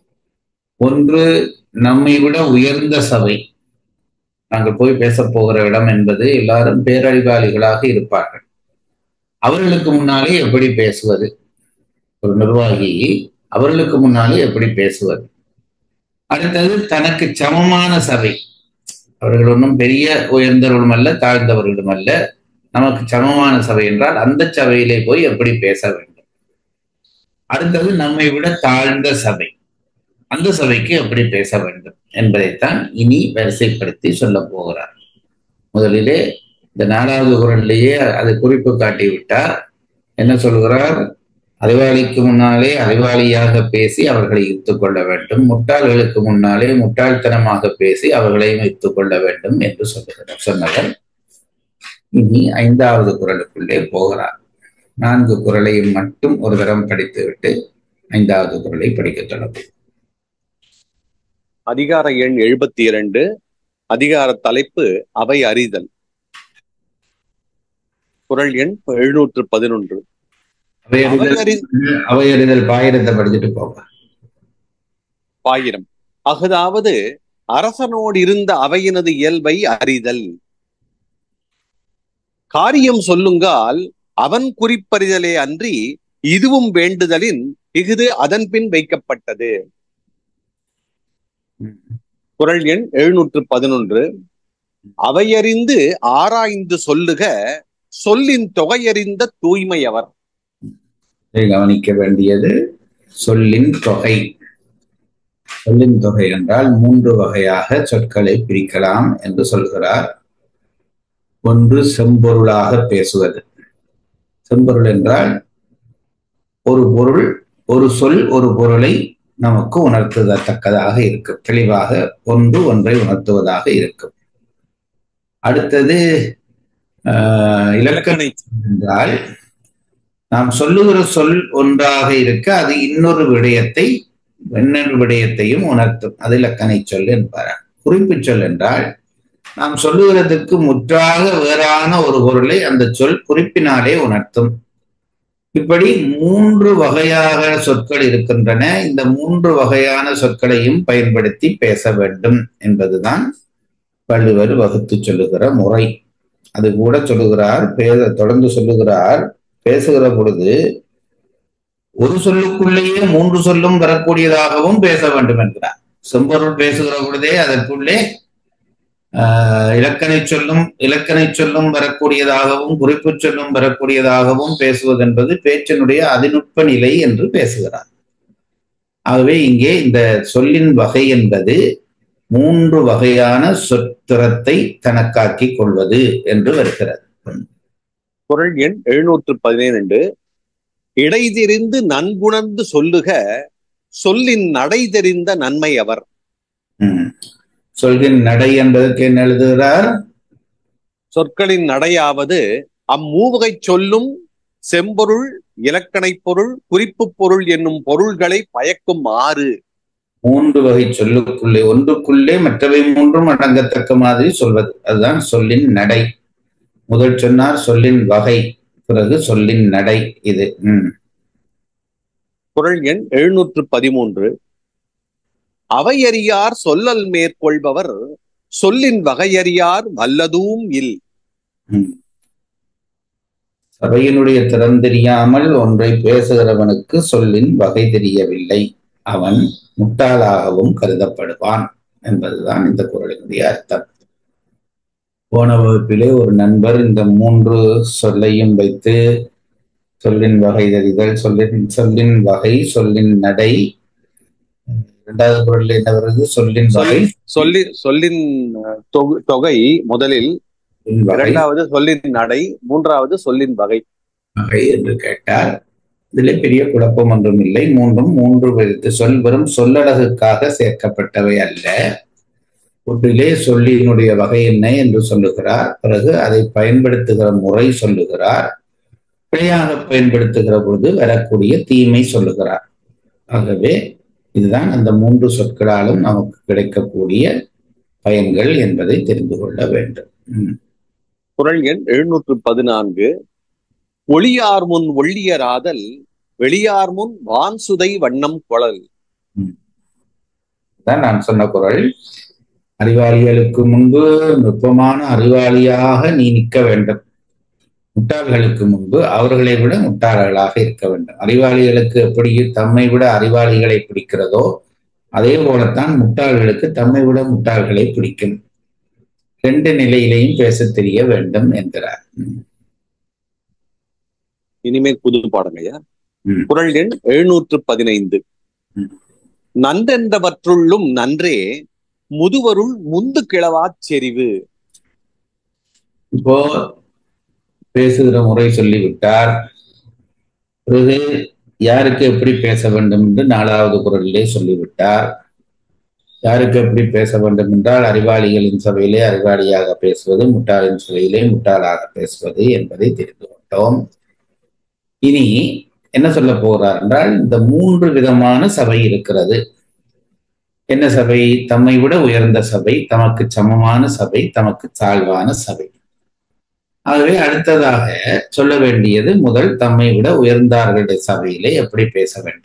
C: ஒன்று நம்மை விட உயர்ந்த சபை நாங்கள் போய் பேச போகிற இடம் என்பது எல்லாரும் பேரறிவாளிகளாக இருப்பார்கள் அவர்களுக்கு முன்னாலே எப்படி பேசுவது ஒரு நிர்வாகி அவர்களுக்கு முன்னாலே எப்படி பேசுவது அடுத்தது தனக்கு சமமான சபை அவர்கள் ஒன்றும் பெரிய உயர்ந்தவர்களும் அல்ல தாழ்ந்தவர்களும் அல்ல நமக்கு சமமான சபை என்றால் அந்த சபையிலே போய் எப்படி பேச வேண்டும் அடுத்தது நம்மை விட தாழ்ந்த சபை அந்த சபைக்கு எப்படி பேச வேண்டும் என்பதைத்தான் இனி வரிசைப்படுத்தி சொல்ல போகிறார் முதலிலே இந்த நாலாவது குரல்லையே அதை குறிப்பு காட்டிவிட்டார் என்ன சொல்கிறார் அறிவாளிக்கு முன்னாலே அறிவாளியாக பேசி அவர்களை ஈர்த்து கொள்ள வேண்டும் முட்டாள்களுக்கு முன்னாலே முட்டாள்தனமாக பேசி அவர்களையும் ஈர்த்து கொள்ள வேண்டும் என்று சொல்லுகிறார் சொன்னவர் இனி ஐந்தாவது குரலுக்குள்ளே போகிறார் நான்கு குரலையும் மட்டும் ஒரு தரம் படித்துவிட்டு ஐந்தாவது குரலை படிக்க தொடங்கும்
D: அதிகார எண் எழுபத்தி இரண்டு அதிகார தலைப்பு அவை அறிதல் குரல் எண் எழுநூற்று பதினொன்று
C: அவையறிதல்
D: அவையறி-
C: அவையறிதல் பாயிரத்தை படிச்சுட்டு போங்க
D: பாயிரம் அஃதாவது அரசனோடு இருந்த அவையினது இயல்பை அறிதல் காரியம் சொல்லுங்கால் அவன் குறிப்பறிதலே அன்றி இதுவும் வேண்டுதலின் இஃது அதன் பின் வைக்கப்பட்டது குரல் எண் எழுநூற்று பதினொன்று அவையறிந்து ஆராய்ந்து சொல்லுக சொல்லின் தொகையறிந்த தூய்மையவர்
C: இதை கவனிக்க வேண்டியது சொல்லின் தொகை சொல்லின் தொகை என்றால் மூன்று வகையாக சொற்களை பிரிக்கலாம் என்று சொல்கிறார் ஒன்று செம்பொருளாக பேசுவது செம்பொருள் என்றால் ஒரு பொருள் ஒரு சொல் ஒரு பொருளை நமக்கு உணர்த்தத்தக்கதாக இருக்கும் தெளிவாக ஒன்று ஒன்றை உணர்த்துவதாக இருக்கும் அடுத்தது ஆஹ், இலக்கணை என்றால் நாம் சொல்லுகிற சொல் ஒன்றாக இருக்க அது இன்னொரு விடயத்தை இன்னொரு விடயத்தையும் உணர்த்தும் அது இலக்கணை சொல் என்பார் குறிப்பு சொல் என்றால் நாம் சொல்லுகிறதுக்கு முற்றாக வேறான ஒரு பொருளை அந்த சொல் குறிப்பினாலே உணர்த்தும் இப்படி மூன்று வகையாக சொற்கள் இருக்கின்றன இந்த மூன்று வகையான சொற்களையும் பயன்படுத்தி பேச வேண்டும் என்பதுதான் வள்ளுவர் வகுத்து சொல்லுகிற முறை அது கூட சொல்லுகிறார் பேச தொடர்ந்து சொல்லுகிறார் பேசுகிற பொழுது ஒரு சொல்லுக்குள்ளேயே மூன்று சொல்லும் வரக்கூடியதாகவும் பேச வேண்டும் என்கிறார் செம்பொருள் பேசுகிற பொழுதே அதற்குள்ளே ஆஹ் இலக்கணை சொல்லும் இலக்கணை சொல்லும் வரக்கூடியதாகவும் குறிப்பு சொல்லும் வரக்கூடியதாகவும் பேசுவது என்பது பேச்சினுடைய அதிநுட்ப நிலை என்று பேசுகிறார் ஆகவே இங்கே இந்த சொல்லின் வகை என்பது மூன்று வகையான சொத்திரத்தை தனக்காக்கி கொள்வது என்று வருகிறது
D: குரல் எண் எழுநூற்று பதினேழு இடைதெரிந்து நன்குணர்ந்து சொல்லுக சொல்லின் நடை தெரிந்த நன்மை அவர்
C: ம். சொல்கின் நடை என்பதற்கு என்ன எழுதுகிறார்
D: சொற்களின் நடையாவது அம்மூவகை சொல்லும் செம்பொருள் இலக்கணைப் பொருள் குறிப்புப் பொருள் என்னும் பொருள்களை பயக்கும் ஆறு
C: மூன்று வகை சொல்லுக்குள்ளே ஒன்றுக்குள்ளே மற்றவை மூன்றும் அடங்கத்தக்க மாதிரி சொல்வது அதுதான் சொல்லின் நடை முதல் சொன்னார் சொல்லின் வகை பிறகு சொல்லின் நடை இது ம்
D: குரல் எண் எழுநூற்று பதிமூன்று அவையறியார் சொல்லல் மேற்கொள்பவர் சொல்லின் வகையறியார் வல்லதூம் இல்
C: ம். சபையினுடைய திறம் தெரியாமல் ஒன்றை பேசுகிறவனுக்கு சொல்லின் வகை தெரியவில்லை அவன் முட்டாளாகவும் கருதப்படுவான் என்பதுதான் இந்த குரலினுடைய அர்த்தம் போன வகுப்பிலே ஒரு நண்பர் இந்த மூன்று சொல்லையும் வைத்து சொல்லின் வகை தெரிதல் சொல்லின் சொல்லின் வகை சொல்லின் நடை இரண்டாவது குரல் என்ன வருது சொல்லின் வகை
D: சொல்லி சொல்லின் அஹ், தொகு- தொகை முதலில்
C: சொல்லின் வகை
D: இரண்டாவது சொல்லின் நடை மூன்றாவது சொல்லின் வகை
C: வகை என்று கேட்டால் இதிலே பெரிய குழப்பம் ஒன்றும் இல்லை மூன்றும் மூன்று விதத்து சொல் வெறும் சொல்லடகுக்காக சேர்க்கப்பட்டவை அல்ல ஒன்றிலே சொல்லினுடைய வகை என்ன என்று சொல்லுகிறார் பிறகு அதை பயன்படுத்துகிற முறை சொல்லுகிறார் பிழையாக பயன்படுத்துகிற பொழுது வரக்கூடிய தீமை சொல்லுகிறார் ஆகவே இதுதான் அந்த மூன்று சொற்களாலும் நமக்கு கிடைக்கக்கூடிய பயன்கள் என்பதை தெரிந்து கொள்ள வேண்டும் ம்.
D: குரல் எண் எழுநூற்று பதினான்கு ஒளியார் முன் ஒள்ளியராதல் வெளியார் முன் வான்சுதை வண்ணம் குழல்
C: தான் நான் சொன்ன குரல் அறிவாளிகளுக்கு முன்பு நுட்பமான அறிவாளியாக நீ நிற்க வேண்டும் முட்டாள்களுக்கு முன்பு அவர்களை விட முட்டாள்களாக இருக்க வேண்டும் அறிவாளிகளுக்கு எப்படி தம்மை விட அறிவாளிகளை பிடிக்கிறதோ அதே போலத்தான் முட்டாள்களுக்கு தம்மை விட முட்டாள்களை பிடிக்கும் ரெண்டு நிலையிலையும் பேசத் தெரிய வேண்டும் என்கிறார் ம்.
D: இனிமேல் புது பாடங்கய்யா
C: ம்.
D: குரல் எண் எழுநூற்று பதினைந்து
C: ம்.
D: நன்றென்றவற்றுள்ளும் நன்றே முதுவருள் முந்து கிளவாச் செறிவு
C: இப்போ பேசுகிற முறை சொல்லிவிட்டார் பிறகு யாருக்கு எப்படி பேச வேண்டும் என்று நாலாவது குரலிலே சொல்லிவிட்டார் யாருக்கு எப்படி பேச வேண்டும் என்றால் அறிவாளிகளின் சபையிலே அறிவாளியாக பேசுவது முட்டாளின் சபையிலே முட்டாளாக பேசுவது என்பதை தெரிந்து கொண்டோம் இனி என்ன சொல்ல போகிறார் என்றால் இந்த மூன்று விதமான சபை இருக்கிறது என்ன சபை தம்மை விட உயர்ந்த சபை தமக்கு சமமான சபை தமக்கு தாழ்வான சபை ஆகவே அடுத்ததாக சொல்ல வேண்டியது முதல் தம்மை விட உயர்ந்தார்களுடைய சபையிலே எப்படி பேச வேண்டும்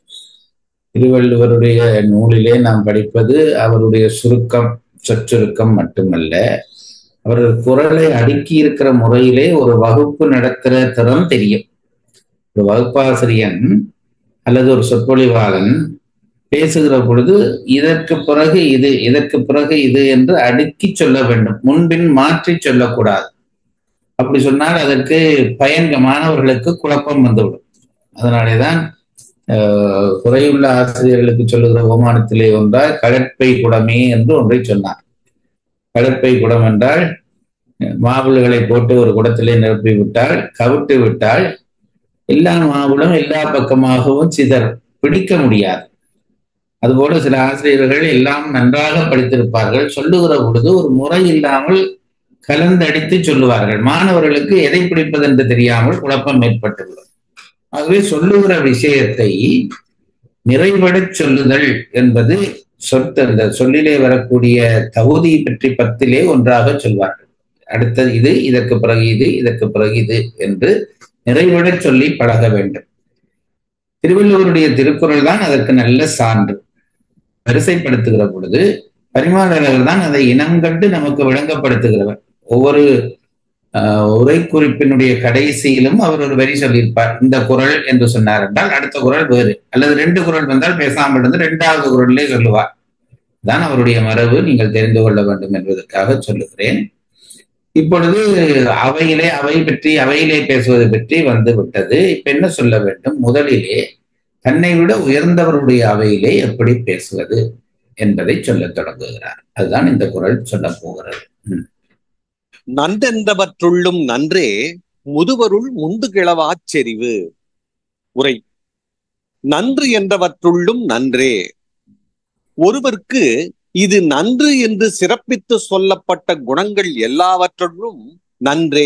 C: திருவள்ளுவருடைய நூலிலே நாம் படிப்பது அவருடைய சுருக்கம் சொச்சுருக்கம் மட்டுமல்ல அவர் குரலை அடுக்கி இருக்கிற முறையிலே ஒரு வகுப்பு நடத்துகிற திறம் தெரியும் ஒரு வகுப்பாசிரியன் அல்லது ஒரு சொற்பொழிவாளன் பேசுகிற பொழுது இதற்கு பிறகு இது இதற்கு பிறகு இது என்று அடுக்கி சொல்ல வேண்டும் முன்பின் மாற்றி சொல்லக்கூடாது அப்படி சொன்னால் அதற்கு பயன் மாணவர்களுக்கு குழப்பம் வந்துவிடும் அதனாலேதான் ஆஹ், குறையுள்ள ஆசிரியர்களுக்கு சொல்லுகிற உபமானத்திலே ஒன்றால் கடற்பை குடமே என்று ஒன்றை சொன்னார் கடற்பை குடம் என்றால் மாவுள்களை போட்டு ஒரு குடத்திலே நிரப்பி விட்டால் கவிட்டு விட்டால் எல்லா மாவுளும் எல்லா பக்கமாகவும் சிதற பிடிக்க முடியாது அதுபோல சில ஆசிரியர்கள் எல்லாம் நன்றாக படித்திருப்பார்கள் சொல்லுகிற பொழுது ஒரு முறை இல்லாமல் கலந்தடித்து சொல்லுவார்கள் மாணவர்களுக்கு எதை பிடிப்பது என்று தெரியாமல் குழப்பம் ஏற்பட்டுள்ளது ஆகவே சொல்லுகிற விஷயத்தை நிறைவடச் சொல்லுதல் என்பது சொற்று அந்த சொல்லிலே வரக்கூடிய தகுதி பற்றி பத்திலே ஒன்றாக சொல்வார்கள் அடுத்தது இது இதற்கு பிறகு இது இதற்கு பிறகு இது என்று நிறைவடச் சொல்லி பழக வேண்டும் திருவள்ளுவருடைய திருக்குறள் தான் அதற்கு நல்ல சான்று வரிசைப்படுத்துகிற பொழுது பரிமாணர்கள் தான் அதை இனங்கண்டு நமக்கு விளங்கப்படுத்துகிறவர் ஒவ்வொரு ஆஹ், உரை குறிப்பினுடைய கடைசியிலும் அவர் ஒரு வரி சொல்லியிருப்பார் இந்த குறள் என்று சொன்னார் என்றால் அடுத்த குறள் வேறு அல்லது ரெண்டு குறள் வந்தால் பேசாமல் இருந்து ரெண்டாவது குறளிலே சொல்லுவார் தான் அவருடைய மரபு நீங்கள் தெரிந்து கொள்ள வேண்டும் என்பதற்காக சொல்லுகிறேன் இப்பொழுது அவையிலே அவை பற்றி அவையிலே பேசுவது பற்றி வந்து விட்டது இப்ப என்ன சொல்ல வேண்டும் முதலிலே தன்னை விட உயர்ந்தவருடைய அவையிலே எப்படி பேசுவது என்பதை சொல்லத் தொடங்குகிறார் அதுதான் இந்த குரல் சொல்ல போகிறது
D: நன்றென்றவற்றுள்ளும் நன்றே முதுவருள் முந்து கிளவாச் செறிவு உரை நன்று என்றவற்றுள்ளும் நன்றே ஒருவருக்கு இது நன்று என்று சிறப்பித்து சொல்லப்பட்ட குணங்கள் எல்லாவற்றுள்ளும் நன்றே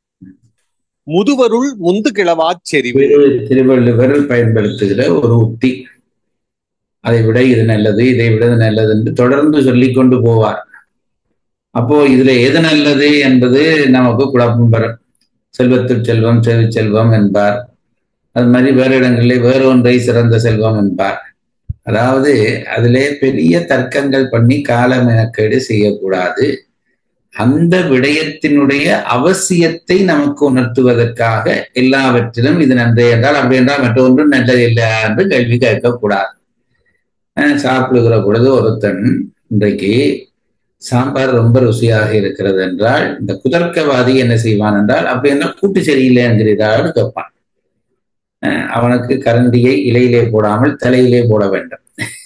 D: முதுவருள் முந்து கிளவாச் செறிவு
C: இது திருவள்ளுவர் பயன்படுத்துகிற ஒரு உத்தி அதை விட இது நல்லது இதை விட இது நல்லது என்று தொடர்ந்து சொல்லிக் கொண்டு போவார் அப்போ இதுல எது நல்லது என்பது நமக்கு குழப்பம் வரும் செல்வத்தில் செல்வம் செவி செல்வம் என்பார் அது மாதிரி வேறு இடங்களிலே வேறு ஒன்றை சிறந்த செல்வம் என்பார் அதாவது அதிலே பெரிய தர்க்கங்கள் பண்ணி கால மெனக்கேடு செய்யக்கூடாது அந்த விடயத்தினுடைய அவசியத்தை நமக்கு உணர்த்துவதற்காக எல்லாவற்றிலும் இது நன்றே என்றால் அப்படி என்றால் மற்றொன்றும் நல்லது இல்லை என்று கேள்வி கேட்கக்கூடாது அஹ் சாப்பிடுகிற பொழுது ஒருத்தன் இன்றைக்கு சாம்பார் ரொம்ப ருசியாக இருக்கிறது என்றால் இந்த குதர்க்கவாதி என்ன செய்வான் என்றால் அப்படி என்ன கூட்டு சரியில்லை என்கிறீரான்னு கேட்பான் அஹ் அவனுக்கு கரண்டியை இலையிலே போடாமல் தலையிலே போட வேண்டும்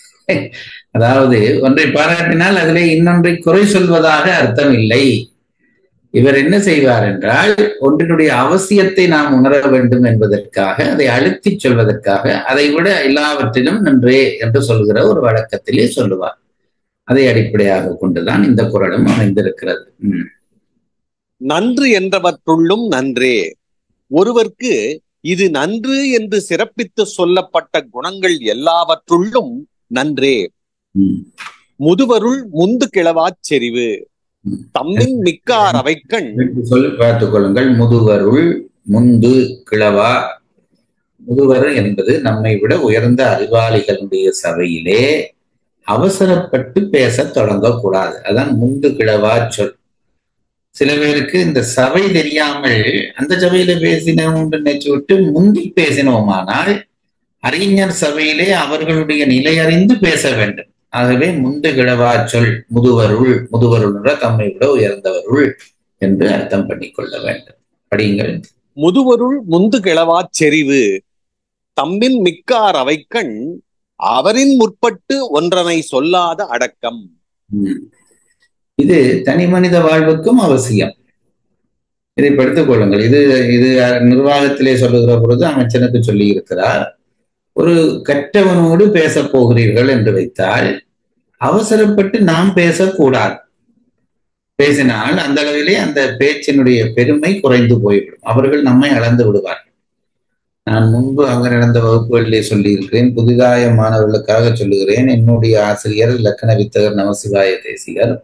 C: அதாவது ஒன்றை பாராட்டினால் அதிலே இன்னொன்றை குறை சொல்வதாக அர்த்தம் இல்லை இவர் என்ன செய்வார் என்றால் ஒன்றினுடைய அவசியத்தை நாம் உணர வேண்டும் என்பதற்காக அதை அழுத்தி சொல்வதற்காக அதை விட எல்லாவற்றிலும் நன்றே என்று சொல்கிற ஒரு வழக்கத்திலே சொல்லுவார் அதை அடிப்படையாக கொண்டுதான் இந்த குரலும் அமைந்திருக்கிறது உம்
D: நன்று என்றவற்றுள்ளும் நன்றே ஒருவர்க்கு இது நன்று என்று சிறப்பித்து சொல்லப்பட்ட குணங்கள் எல்லாவற்றுள்ளும் நன்றே
C: உம்
D: முதுவருள் முந்து கிளவாச் செறிவு
C: ம்.
D: தம்மின் மிக்கார் அவைக்கண்
C: என்று சொல்லி பார்த்துக் கொள்ளுங்கள் முதுவருள் முந்து கிழவா முதுவர் என்பது நம்மை விட உயர்ந்த அறிவாளிகளுடைய சபையிலே அவசரப்பட்டு பேசத் தொடங்கக்கூடாது அதான் முந்து கிழவா சொல் சில பேருக்கு இந்த சபை தெரியாமல் அந்த சபையில பேசினோம் நினைச்சு விட்டு முந்தி பேசினோமானால் அறிஞர் சபையிலே அவர்களுடைய நிலை அறிந்து பேச வேண்டும் ஆகவே முந்து கிழவா சொல் முதுவருள் முதுவருள் தம்மை விட உயர்ந்தவருள் என்று அர்த்தம் பண்ணிக்கொள்ள வேண்டும் படியுங்கள்
D: முதுவருள் முந்து கிளவாச் செறிவு தம்மின் மிக்கார் அவைக்கண் அவரின் முற்பட்டு ஒன்றனை சொல்லாத அடக்கம்
C: ம். இது தனி மனித வாழ்வுக்கும் அவசியம் இதை படித்துக் கொள்ளுங்கள் இது இது நிர்வாகத்திலே சொல்லுகிற பொழுது அமைச்சனுக்கு சொல்லி இருக்கிறார் ஒரு கற்றவனோடு பேசப் போகிறீர்கள் என்று வைத்தால் அவசரப்பட்டு நாம் பேசக்கூடாது பேசினால் அந்த அளவிலே அந்த பேச்சினுடைய பெருமை குறைந்து போய்விடும் அவர்கள் நம்மை அளந்து விடுவார்கள் நான் முன்பு அங்க நடந்த வகுப்புகளிலே சொல்லியிருக்கிறேன் புதிதாய மாணவர்களுக்காக சொல்லுகிறேன் என்னுடைய ஆசிரியர் இலக்கண வித்தகர் நமசிவாய தேசிகர்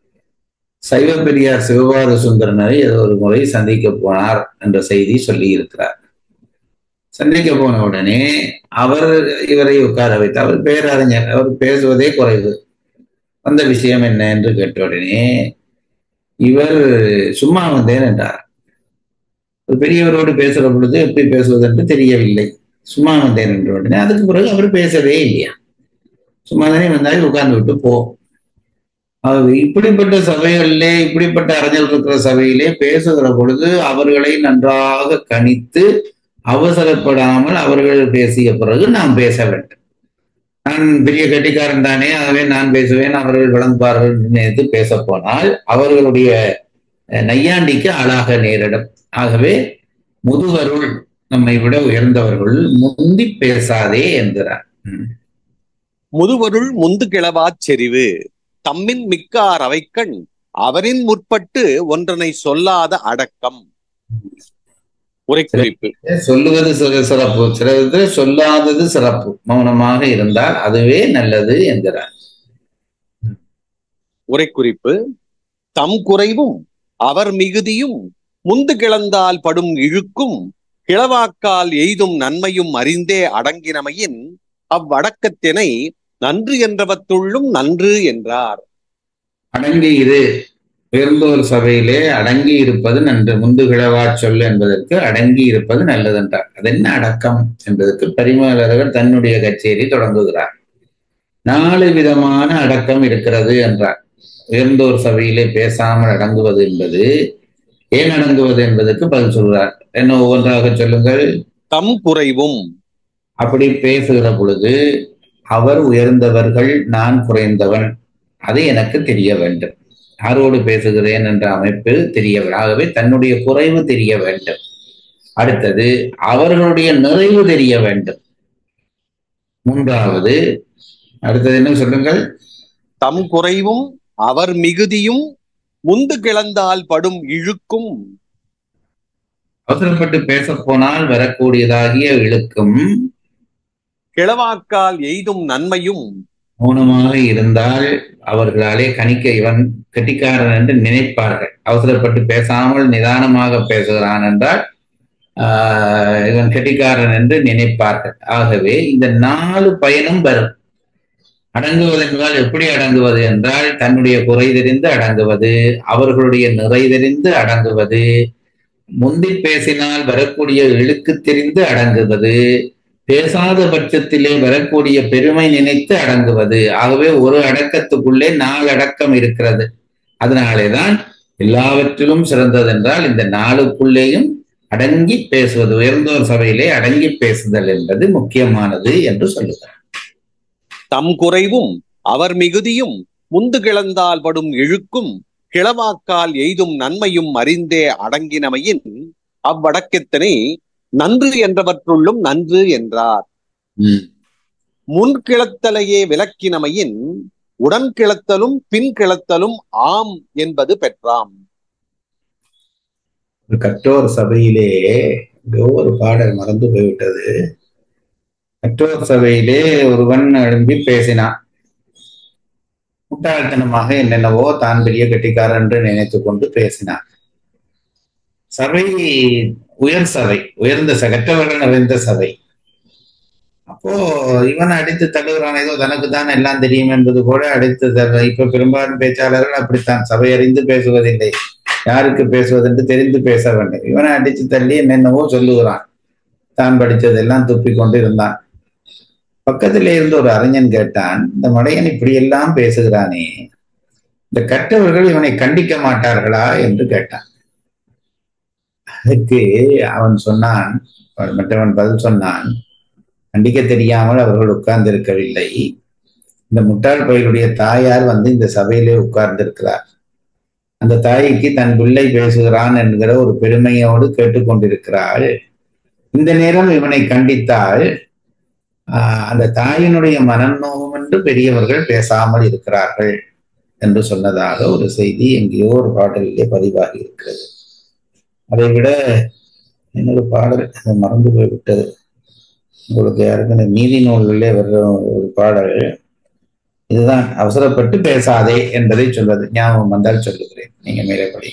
C: சைவ பெரியார் சிவபாத சுந்தரனரை ஏதோ ஒரு முறை சந்திக்க போனார் என்ற செய்தி சொல்லி இருக்கிறார் சந்திக்க போன உடனே அவர் இவரை உட்கார வைத்து அவர் பேரறிஞர் அவர் பேசுவதே குறைவு வந்த விஷயம் என்ன என்று கேட்ட உடனே இவர் சும்மா வந்தேன் என்றார் ஒரு பெரியவரோடு பேசுற பொழுது எப்படி பேசுவது என்று தெரியவில்லை சும்மா வந்தேன் என்ற உடனே அதுக்கு பிறகு அவர் பேசவே இல்லையா சும்மா தானே வந்தால் உட்கார்ந்து விட்டு போ ஆகவே இப்படிப்பட்ட சபைகளிலே இப்படிப்பட்ட அறிஞர்கள் இருக்கிற சபையிலே பேசுகிற பொழுது அவர்களை நன்றாக கணித்து அவசரப்படாமல் அவர்கள் பேசிய பிறகு நாம் பேச வேண்டும் நான் பெரிய கட்டிக்காரன் தானே ஆகவே நான் பேசுவேன் அவர்கள் விளங்குவார்கள் என்று நினைத்து பேச போனால் அவர்களுடைய அஹ், நையாண்டிக்கு ஆளாக நேரிடும் ஆகவே முதுவருள் நம்மை விட உயர்ந்தவர்கள் முந்தி பேசாதே என்கிறார் ம்.
D: முதுவருள் முந்து கிளவாச் செறிவு தம்மின் மிக்கார் அவைக்கண் அவரின் முற்பட்டு ஒன்றனை சொல்லாத அடக்கம் உரை குறிப்பு
C: சொல்லுவது சிற- சிறப்பு சிலது சொல்லாதது சிறப்பு மௌனமாக இருந்தால் அதுவே நல்லது என்கிறார்
D: உரை குறிப்பு தம் குறைவும் அவர் மிகுதியும் முந்து கிளந்தால் படும் இழுக்கும் கிளவாக்கால் எய்தும் நன்மையும் அறிந்தே அடங்கினமையின் அவ்வடக்கத்தினை நன்று என்றவத்துள்ளும் நன்று என்றார்
C: அடங்கி இரு உயர்ந்தோர் சபையிலே அடங்கி இருப்பது நன்று முந்து கிழவா சொல் என்பதற்கு அடங்கி இருப்பது நல்லதென்றார் அது என்ன அடக்கம் என்பதற்கு பரிமேலர்கள் தன்னுடைய கச்சேரி தொடங்குகிறார் நாலு விதமான அடக்கம் இருக்கிறது என்றார் உயர்ந்தோர் சபையிலே பேசாமல் அடங்குவது என்பது ஏன் அடங்குவது என்பதற்கு பதில் சொல்றார் என்ன ஒவ்வொன்றாக சொல்லுங்கள்
D: தம் குறைவும்
C: அப்படி பேசுகிற பொழுது அவர் உயர்ந்தவர்கள் நான் குறைந்தவன் அது எனக்கு தெரிய வேண்டும் யாரோடு பேசுகிறேன் என்ற அமைப்பு தெரிய வேண்டும் ஆகவே தன்னுடைய குறைவு தெரிய வேண்டும் அடுத்தது அவர்களுடைய நிறைவு தெரிய வேண்டும் மூன்றாவது அடுத்தது என்ன சொல்லுங்கள்
D: தம் குறைவும் அவர் மிகுதியும் முந்து கிளந்தால் படும் இழுக்கும்
C: அவசரப்பட்டு பேச போனால் வரக்கூடியதாகிய இழுக்கும்
D: கிளவாக்கால் எய்தும் நன்மையும்
C: மௌனமாக இருந்தால் அவர்களாலே கணிக்க இவன் கெட்டிக்காரன் என்று நினைப்பார்கள் அவசரப்பட்டு பேசாமல் நிதானமாக பேசுகிறான் என்றால் ஆஹ் இவன் கெட்டிக்காரன் என்று நினைப்பார்கள் ஆகவே இந்த நாலு பயனும் வரும் அடங்குவது என்றால் எப்படி அடங்குவது என்றால் தன்னுடைய குறை தெரிந்து அடங்குவது அவர்களுடைய நிறை தெரிந்து அடங்குவது முந்தி பேசினால் வரக்கூடிய இழுக்கு தெரிந்து அடங்குவது பேசாத பட்சத்திலே வரக்கூடிய பெருமை நினைத்து அடங்குவது ஆகவே ஒரு அடக்கத்துக்குள்ளே நாலு அடக்கம் இருக்கிறது அதனாலேதான் எல்லாவற்றிலும் சிறந்ததென்றால் இந்த நாளுக்குள்ளேயும் அடங்கி பேசுவது உயர்ந்தோர் சபையிலே அடங்கி பேசுதல் என்பது முக்கியமானது என்று சொல்லுகிறார்
D: தம் குறைவும் அவர் மிகுதியும் முந்து கிளந்தால் படும் இழுக்கும் கிளவாக்கால் எய்தும் நன்மையும் அறிந்தே அடங்கினமையின் அவ்வடக்கத்தினை நன்று என்றவற்றுள்ளும் நன்று என்றார்
C: உம்
D: முன் கிளத்தலையே விளக்கினமையின் உடன் கிளத்தலும் பின் கிளத்தலும் ஆம் என்பது பெற்றாம்
C: ஒரு கற்றோர் சபையிலே ஏதோ ஒரு பாடல் மறந்து போய்விட்டது கற்றோர் சபையிலே ஒருவன் எழும்பி பேசினான் முட்டாள்தனமாக என்னென்னவோ தான் பெரிய கெட்டிக்காரன் என்று நினைத்து கொண்டு பேசினான் சபை உயர் சபை உயர்ந்த ச- கற்றவர்கள் நிறைந்த சபை அப்போ இவன் அடித்து தள்ளுகிறான் ஏதோ தனக்கு தான் எல்லாம் தெரியும் என்பது போல அடித்து தள்ள இப்ப பெரும்பாலும் பேச்சாளர்கள் அப்படித்தான் சபை அறிந்து பேசுவதில்லை யாருக்கு பேசுவதென்று தெரிந்து பேச வேண்டும் இவனை அடித்து தள்ளி என்னென்னவோ சொல்லுகிறான் தான் படித்ததெல்லாம் துப்பி கொண்டு இருந்தான் பக்கத்திலே இருந்து ஒரு அறிஞன் கேட்டான் இந்த மடையன் இப்படியெல்லாம் பேசுகிறானே இந்த கற்றவர்கள் இவனை கண்டிக்க மாட்டார்களா என்று கேட்டான் அதுக்கு அவன் சொன்னான் மற்றவன் பதில் சொன்னான் கண்டிக்க தெரியாமல் அவர்கள் உட்கார்ந்திருக்கவில்லை இந்த முட்டாள் பயிலுடைய தாயார் வந்து இந்த சபையிலே உட்கார்ந்திருக்கிறார் அந்த தாய்க்கு தன் பிள்ளை பேசுகிறான் என்கிற ஒரு பெருமையோடு கேட்டுக்கொண்டிருக்கிறாள் இந்த நேரம் இவனை கண்டித்தால் ஆஹ் அந்த தாயினுடைய மனநோகம் என்று பெரியவர்கள் பேசாமல் இருக்கிறார்கள் என்று சொன்னதாக ஒரு செய்தி எங்கேயோ ஒரு பாடலிலே பதிவாகி இருக்கிறது அதை விட இன்னொரு பாடல் அது மறந்து போய்விட்டது உங்களுக்கு யாருக்கு இந்த நீதி நூல்களிலே வர்ற ஒரு பாடல் இதுதான் அவசரப்பட்டு பேசாதே என்பதை சொல்வது ஞாபகம் வந்தால் சொல்லுகிறேன் நீங்க மேலே படி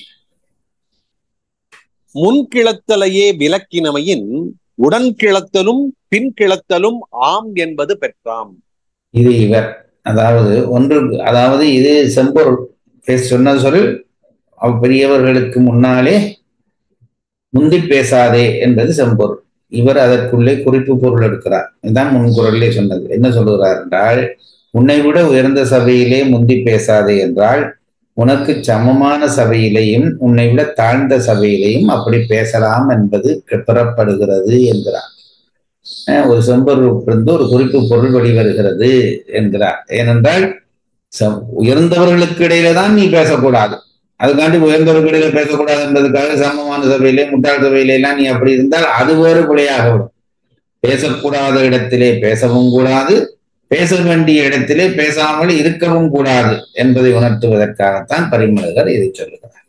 D: முன் கிளத்தலையே விளக்கினமையின் உடன் கிளத்தலும் பின் கிளத்தலும் ஆம் என்பது பெற்றாம்
C: இது இவர் அதாவது ஒன்று அதாவது இது செம்பொருள் பேச சொன்ன சொல் அவ் பெரியவர்களுக்கு முன்னாலே முந்தி பேசாதே என்பது செம்பொருள் இவர் அதற்குள்ளே குறிப்பு பொருள் எடுக்கிறார் இதுதான் முன்குரல்லே சொன்னது என்ன சொல்லுகிறார் என்றால் உன்னை விட உயர்ந்த சபையிலே முந்தி பேசாதே என்றால் உனக்கு சமமான சபையிலேயும் உன்னை விட தாழ்ந்த சபையிலேயும் அப்படி பேசலாம் என்பது பெறப்படுகிறது என்கிறார் அஹ் ஒரு செம்பொருளிலிருந்து ஒரு குறிப்பு பொருள் வெளிவருகிறது என்கிறார் ஏனென்றால் ச- உயர்ந்தவர்களுக்கு இடையில தான் நீ பேசக்கூடாது அதுக்காண்டி உயர்ந்தவர்களுக்கு இடையில பேசக்கூடாது என்பதற்காக சமமான சபையிலே முட்டாள் சபையிலே எல்லாம் நீ அப்படி இருந்தால் அது வேறு பிழையாக விடும் பேசக்கூடாத இடத்திலே பேசவும் கூடாது பேச வேண்டிய இடத்திலே பேசாமல் இருக்கவும் கூடாது என்பதை உணர்த்துவதற்காகத்தான் பரிமளகர் இதை சொல்லுகிறார்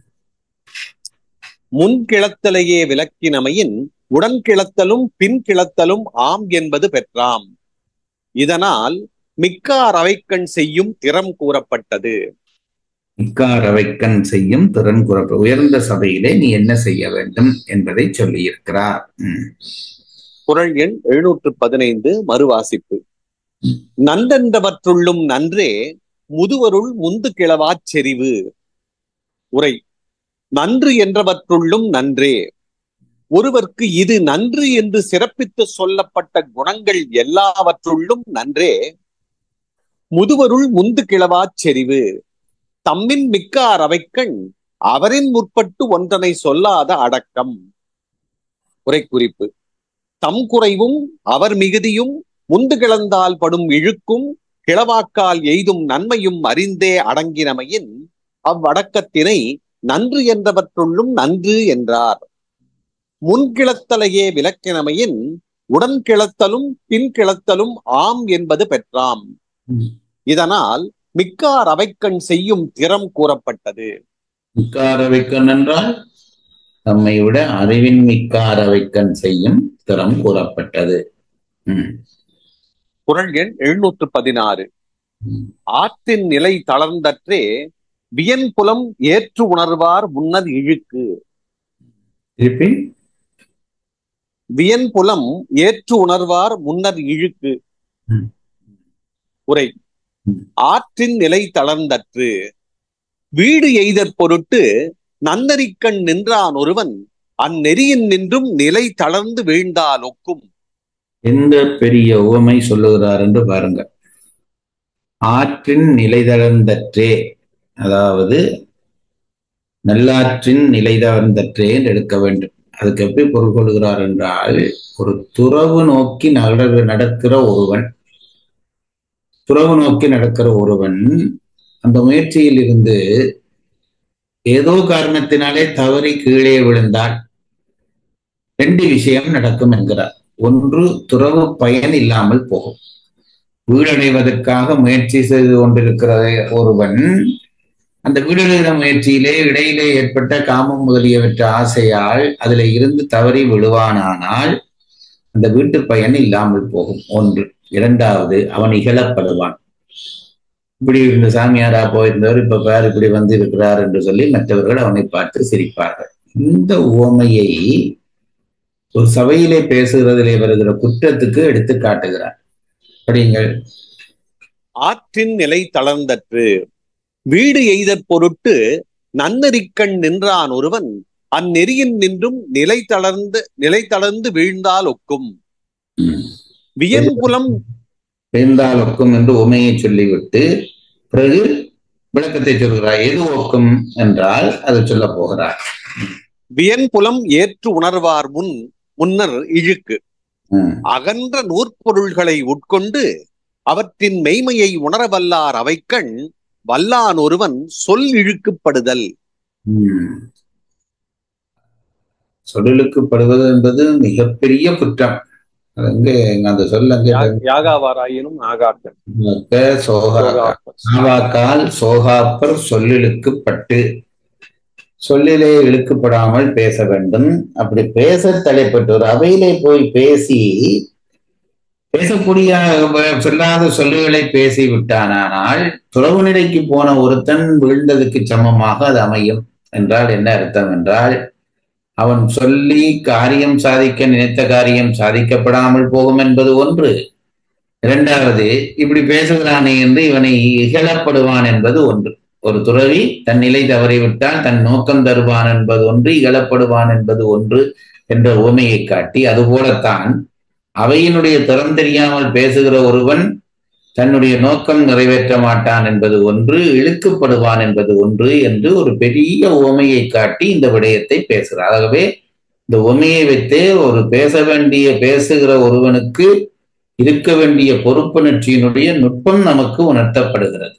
D: முன் கிளத்தலையே விளக்கினமையின் உடன் கிளத்தலும் பின் கிளத்தலும் ஆம் என்பது பெற்றாம் இதனால் மிக்கார் அவைக்கண் செய்யும் திறம் கூறப்பட்டது
C: இக்கார வைக்கன் செய்யும் திறன் குறப்பு உயர்ந்த சபையிலே நீ என்ன செய்ய வேண்டும் என்பதை சொல்லியிருக்கிறார் உம்.
D: குரல் எண் எழுநூற்று பதினைந்து மறுவாசிப்பு நன்றென்றவற்றுள்ளும் நன்றே முதுவருள் முந்து கிளவாச் செறிவு உரை நன்று என்றவற்றுள்ளும் நன்றே ஒருவர்க்கு இது நன்று என்று சிறப்பித்து சொல்லப்பட்ட குணங்கள் எல்லாவற்றுள்ளும் நன்றே முதுவருள் முந்து கிளவாச் செறிவு தம்மின் மிக்கார் அவைக்கண் அவரின் முற்பட்டு ஒன்றனை சொல்லாத அடக்கம் உரைக்குறிப்பு தம் குறைவும் அவர் மிகுதியும் முந்து கிளந்தால் படும் இழுக்கும் கிளவாக்கால் எய்தும் நன்மையும் அறிந்தே அடங்கினமையின் அவ்வடக்கத்தினை நன்று என்றவற்றுள்ளும் நன்று என்றார் முன்கிளத்தலையே விளக்கினமையின் உடன் கிளத்தலும் பின் கிளத்தலும் ஆம் என்பது பெற்றாம்
C: ம்.
D: இதனால் மிக்கார் அவைக்கண் செய்யும் திறம் கூறப்பட்டது
C: மிக்கார வைக்கண் என்றால் தம்மை விட அறிவின் மிக்கார வைக்கண் செய்யும் திறம் கூறப்பட்டது ம்.
D: குரல் எண் எழுநூற்று பதினாறு
C: ம்.
D: ஆற்றின் நிலை தளர்ந்தற்றே வியன் புலம் ஏற்று உணர்வார் முன்னர் இழுக்கு
C: திருப்பி
D: வியன் புலம் ஏற்று உணர்வார் முன்னர் இழுக்கு
C: ம்.
D: உரை
C: ம்.
D: ஆற்றின் நிலை தளர்ந்தற்று வீடு எய்தற் பொருட்டு நன்னறிக்கண் நின்றான் ஒருவன் அந்நெறியின் நின்றும் நிலை தளர்ந்து வீழ்ந்தால் ஒக்கும்
C: எந்த பெரிய உவமை சொல்லுகிறார் என்று பாருங்க ஆற்றின் நிலைதளர்ந்தற்றே அதாவது நல்லாற்றின் நிலைதளர்ந்தற்றே என்று எடுக்க வேண்டும் அதுக்கு எப்படி பொருள் கொள்கிறார் என்றால் ஒரு துறவு நோக்கி நட நடக்கிற ஒருவன் துறவு நோக்கி நடக்கிற ஒருவன் அந்த முயற்சியில் இருந்து ஏதோ காரணத்தினாலே தவறி கீழே விழுந்தால் ரெண்டு விஷயம் நடக்கும் என்கிறார் ஒன்று துறவு பயன் இல்லாமல் போகும் வீடடைவதற்காக முயற்சி செய்து கொண்டிருக்கிற ஒருவன் அந்த வீடடைகிற முயற்சியிலே இடையிலே ஏற்பட்ட காமம் முதலியவற்ற ஆசையால் அதில் இருந்து தவறி விழுவானானால் அந்த வீட்டு பயன் இல்லாமல் போகும் ஒன்று இரண்டாவது அவன் இகழப்படுவான் இப்படி இருந்த சாமியாரா போயிருந்தவர் இப்ப பேர் இப்படி வந்து இருக்கிறார் என்று சொல்லி மற்றவர்கள் அவனை பார்த்து சிரிப்பார்கள் இந்த உவமையை ஒரு சபையிலே பேசுகிறதிலே வருகிற குற்றத்துக்கு எடுத்து காட்டுகிறார் படிங்கள்
D: ஆற்றின் நிலை தளர்ந்தற்று வீடு எய்தற் பொருட்டு நன்னறிக்கண் நின்றான் ஒருவன் அந்நெறியின் நின்றும் நிலை தளர்ந்து நிலை தளர்ந்து வீழ்ந்தால் ஒக்கும்
C: ம்.
D: வியன்புலம்
C: பேர்ந்தால் ஒக்கும் என்று உமையை சொல்லிவிட்டு பிறகு விளக்கத்தை சொல்கிறார் எது ஒக்கும் என்றால் அதை சொல்ல போகிறார்
D: வியன்புலம் ஏற்று உணர்வார் முன் முன்னர் இழுக்கு
C: ம்.
D: அகன்ற நூற்பொருள்களை உட்கொண்டு அவற்றின் மெய்மையை உணரவல்லார் அவைக்கண் வல்லான் ஒருவன் சொல் இழுக்குப்படுதல்
C: ம். சொல்லலுக்குப்படுவது என்பது மிகப்பெரிய குற்றம் அது எங்கே அந்த சொல்ல
D: யாகாவாராயினும் ஆகாக்க
C: அங்கே சோகா ஆவாக்கால் சோகாப்பர் சொல்லிழுக்குப்பட்டு சொல்லிலே இழுக்கப்படாமல் பேச வேண்டும் அப்படி பேச தலைப்பட்டு ஒரு அவையிலே போய் பேசி பேசக்கூடிய அஹ், சொல்லாத சொல்லுகளை பேசி விட்டானால் துறவு நிலைக்கு போன ஒருத்தன் வீழ்ந்ததுக்கு சமமாக அது அமையும் என்றால் என்ன அர்த்தம் என்றால் அவன் சொல்லி காரியம் சாதிக்க நினைத்த காரியம் சாதிக்கப்படாமல் போகும் என்பது ஒன்று இரண்டாவது இப்படி பேசுகிறானே என்று இவனை இகழப்படுவான் என்பது ஒன்று ஒரு துறவி தன் நிலை தவறிவிட்டால் தன் நோக்கம் தருவான் என்பது ஒன்று இகழப்படுவான் என்பது ஒன்று என்ற உவமையை காட்டி அதுபோலத்தான் அவையினுடைய திறம் தெரியாமல் பேசுகிற ஒருவன் தன்னுடைய நோக்கம் நிறைவேற்ற மாட்டான் என்பது ஒன்று இழுக்கப்படுவான் என்பது ஒன்று என்று ஒரு பெரிய உவமையை காட்டி இந்த விடயத்தை பேசுகிறார் ஆகவே இந்த உவமையை வைத்தே ஒரு பேச வேண்டிய பேசுகிற ஒருவனுக்கு இருக்க வேண்டிய பொறுப்புணர்ச்சியினுடைய நுட்பம் நமக்கு உணர்த்தப்படுகிறது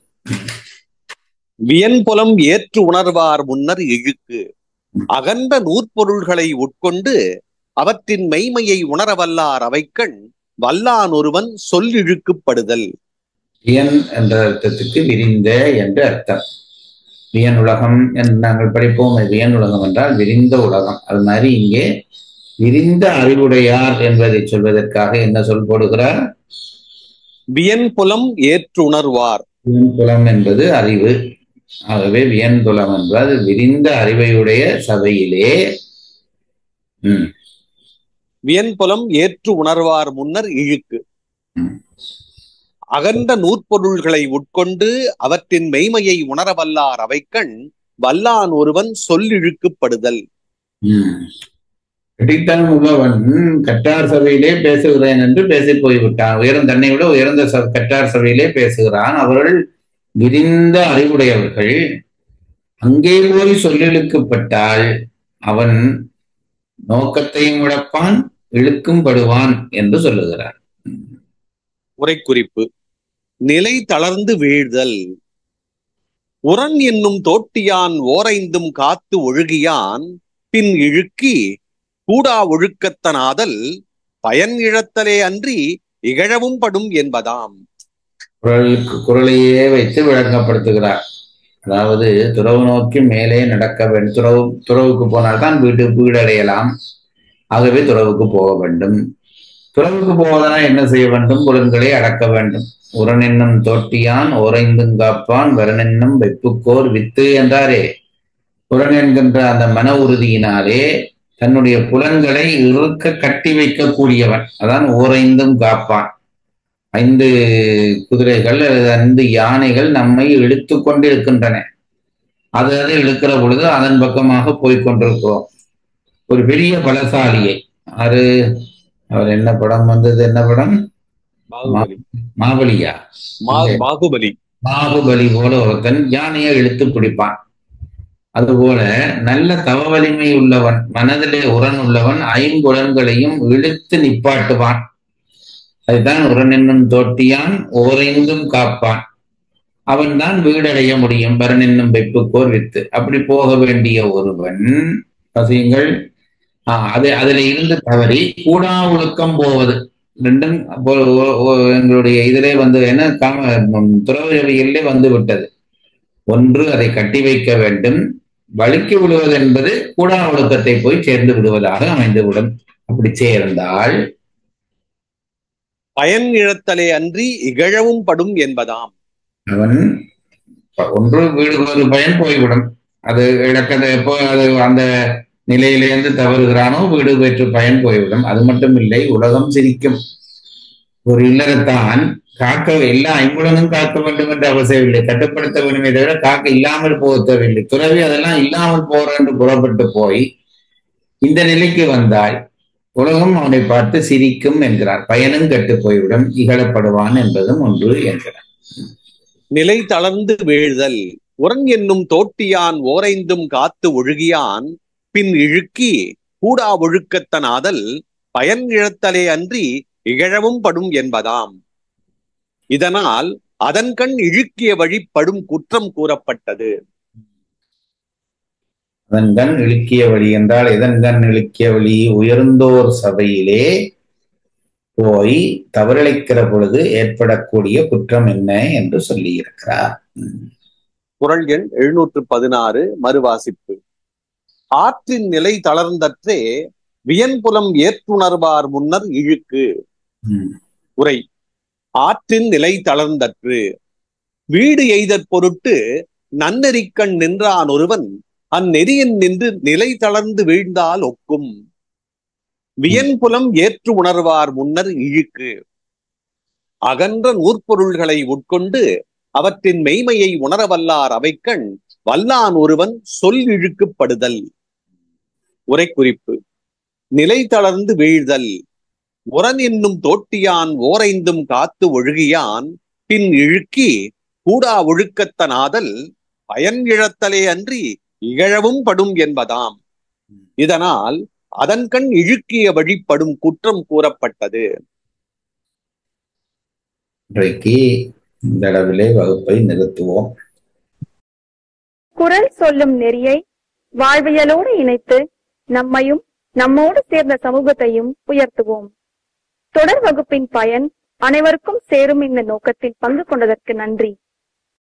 D: வியன்புலம் ஏற்று உணர்வார் முன்னர் இழுக்கு அகன்ற நூற்பொருள்களை உட்கொண்டு அவற்றின் மெய்மையை உணரவல்லார் அவைக்கண் வல்லான் ஒருவன் சொல் இழுக்குப்படுதல்
C: வியன் என்ற அர்த்தத்துக்கு விரிந்த என்று அர்த்தம் வியன் உலகம் என்று நாங்கள் படிப்போம் வியன் உலகம் என்றால் விரிந்த உலகம் அது மாதிரி இங்கே விரிந்த அறிவுடையார் என்பதை சொல்வதற்காக என்ன சொல் போடுகிறார்
D: வியன்புலம் ஏற்று உணர்வார்
C: வியன்புலம் என்பது அறிவு ஆகவே வியன்புலம் என்றால் விரிந்த அறிவையுடைய சபையிலே ம்,
D: வியன்புலம் ஏற்று உணர்வார் முன்னர் இழுக்கு
C: ம்.
D: அகன்ற நூற்பொருள்களை உட்கொண்டு அவற்றின் மெய்மையை உணரவல்லார் அவைக்கண் வல்லான் ஒருவன் சொல் இழுக்குப்படுதல்
C: ம். கெட்டித்தனம் உள்ளவன் கட்டார் சபையிலே பேசுகிறேன் என்று பேசி போய்விட்டான் உயர்ந்த தன்னை விட உயர்ந்த ச- கட்டார் சபையிலே பேசுகிறான் அவர்கள் விரிந்த அறிவுடையவர்கள் அங்கே போய் சொல்லிழுக்கப்பட்டால் அவன் நோக்கத்தையும் இழப்பான் இழுக்கும் படுவான் என்று சொல்லுகிறார்
D: உரைக்குறிப்பு நிலை தளர்ந்து வீழ்தல் உரன் என்னும் தோட்டியான் ஓரைந்தும் காத்து ஒழுகியான் பின் இழுக்கி கூடா ஒழுக்கத்தனாதல் பயன் இழத்தலே அன்றி இகழவும் படும் என்பதாம்
C: குரலுக்கு குரலையே வைத்து விளங்கப்படுத்துகிறார் அதாவது துறவு நோக்கி மேலே நடக்க வேண்டும் துறவு துறவுக்கு போனால்தான் வீட்டு வீடு அடையலாம் ஆகவே துறவுக்கு போக வேண்டும் துறவுக்கு போவதனா என்ன செய்ய வேண்டும் புலன்களை அடக்க வேண்டும் உரன் என்னும் தோட்டியான் ஓரைந்தும் காப்பான் வரன் என்னும் வெப்புக்கோர் வித்து என்றாரே புலன் என்கின்ற அந்த மன உறுதியினாலே தன்னுடைய புலன்களை இறுக்க கட்டி வைக்கக்கூடியவன் அதான் ஓரைந்தும் காப்பான் ஐந்து குதிரைகள் அல்லது ஐந்து யானைகள் நம்மை இழுத்து கொண்டு இருக்கின்றன அது அது இழுக்கிற பொழுது அதன் பக்கமாக போய்க் கொண்டிருக்கிறோம் ஒரு பெரிய பலசாலியை ஆறு அவர் என்ன படம் வந்தது என்ன படம்
D: பாகுபலி
C: மாபலியா
D: மா-
C: இல்லை.
D: பாகுபலி
C: பாகுபலி போல ஒருத்தன் யானையை இழுத்து பிடிப்பான் அதுபோல நல்ல தவ வலிமை உள்ளவன் மனதிலே உரன் உள்ளவன் ஐம்புலன்களையும் இழுத்து நிப்பாட்டுவான் அதுதான் உரன் என்னும் தோட்டியான் ஓரைந்தும் காப்பான் அவன்தான் வீடடைய முடியும் பரன் என்னும் வெப்புக்கோர் வித்து அப்படி போக வேண்டிய ஒருவன் பசியுங்கள் ஆஹ் அது அதுல இருந்து தவறி கூடா ஒழுக்கம் போவது ரெண்டும் அப்போ ஒ- ஒ- எங்களுடைய இதிலே வந்து என்ன காம துறவியலிலே வந்து விட்டது ஒன்று அதை கட்டி வைக்க வேண்டும் வழுக்கி விடுவது என்பது கூடா ஒழுக்கத்தை போய் சேர்ந்து விடுவதாக அமைந்துவிடும் அப்படி சேர்ந்தால்
D: பயன் இழத்தலே அன்றி இகழவும் படும் என்பதாம்
C: அவன் ப- ஒன்று வீடு ஒரு பயன் போய்விடும் அது இழக்கதை எப்போ அது அந்த நிலையிலிருந்து தவறுகிறானோ வீடு பெற்று பயன் போய்விடும் அது மட்டும் இல்லை உலகம் சிரிக்கும் ஒரு இல்லறத்தான் காக்க எல்லா ஐம்புலனும் காக்க வேண்டும் என்ற அவசியம் இல்லை கட்டுப்படுத்த வேண்டுமே தவிர காக்க இல்லாமல் போக தேவையில்லை துறவி அதெல்லாம் இல்லாமல் போற என்று புறப்பட்டு போய் இந்த நிலைக்கு வந்தால் உலகம் அவனை பார்த்து சிரிக்கும் என்கிறார் பயனும் கெட்டு போய்விடும் இகழப்படுவான் என்பதும் ஒன்று என்கிறார்
D: நிலை தளர்ந்து வீழ்தல் உரன் என்னும் தோட்டியான் ஓரைந்தும் காத்து ஒழுகியான் பின் இழுக்கி கூடா ஒழுக்கத்தனாதல் பயன் இழத்தலே அன்றி இகழவும் படும் என்பதாம் இதனால் அதன் கண் இழுக்கிய வழி படும் குற்றம் கூறப்பட்டது
C: அதன் கண் இழுக்கிய வழி என்றால் எதன் கண் இழுக்கிய வழி உயர்ந்தோர் சபையிலே போய் தவறிழைக்கிற பொழுது ஏற்படக்கூடிய குற்றம் என்ன என்று சொல்லியிருக்கிறார்
D: குரல் எண் எழுநூற்று பதினாறு மறுவாசிப்பு ஆற்றின் நிலை தளர்ந்தற்றே வியன்புலம் ஏற்றுணர்வார் முன்னர் இழுக்கு
C: ம்.
D: உரை ஆற்றின் நிலை தளர்ந்தற்று வீடு எய்தற் பொருட்டு நன்னெறிக்கண் நின்றான் ஒருவன் அந்நெறியின் நின்று நிலை தளர்ந்து வீழ்ந்தால் ஒக்கும் வியன்புலம் ஏற்று உணர்வார் முன்னர் இழுக்கு அகன்ற நூற்பொருள்களை உட்கொண்டு அவற்றின் மெய்மையை உணரவல்லார் அவைக்கண் வல்லான் ஒருவன் சொல் இழுக்குப்படுதல் உரைக்குறிப்பு நிலை தளர்ந்து வீழ்தல் உரன் என்னும் தோட்டியான் ஓரைந்தும் காத்து ஒழுகியான் பின் இழுக்கி கூடா ஒழுக்கத்தனாதல் பயன் இழத்தலே அன்றி இகழவும் படும் என்பதாம் இதனால் அதன் கண் இழுக்கிய வழிப்படும் குற்றம் கூறப்பட்டது
C: இன்றைக்கு இந்த அளவிலே வகுப்பை நிறுத்துவோம்
A: குரல் சொல்லும் நெறியை வாழ்வியலோடு இணைத்து நம்மையும் நம்மோடு சேர்ந்த சமூகத்தையும் உயர்த்துவோம் தொடர் வகுப்பின் பயன் அனைவருக்கும் சேரும் இந்த நோக்கத்தில் பங்கு கொண்டதற்கு நன்றி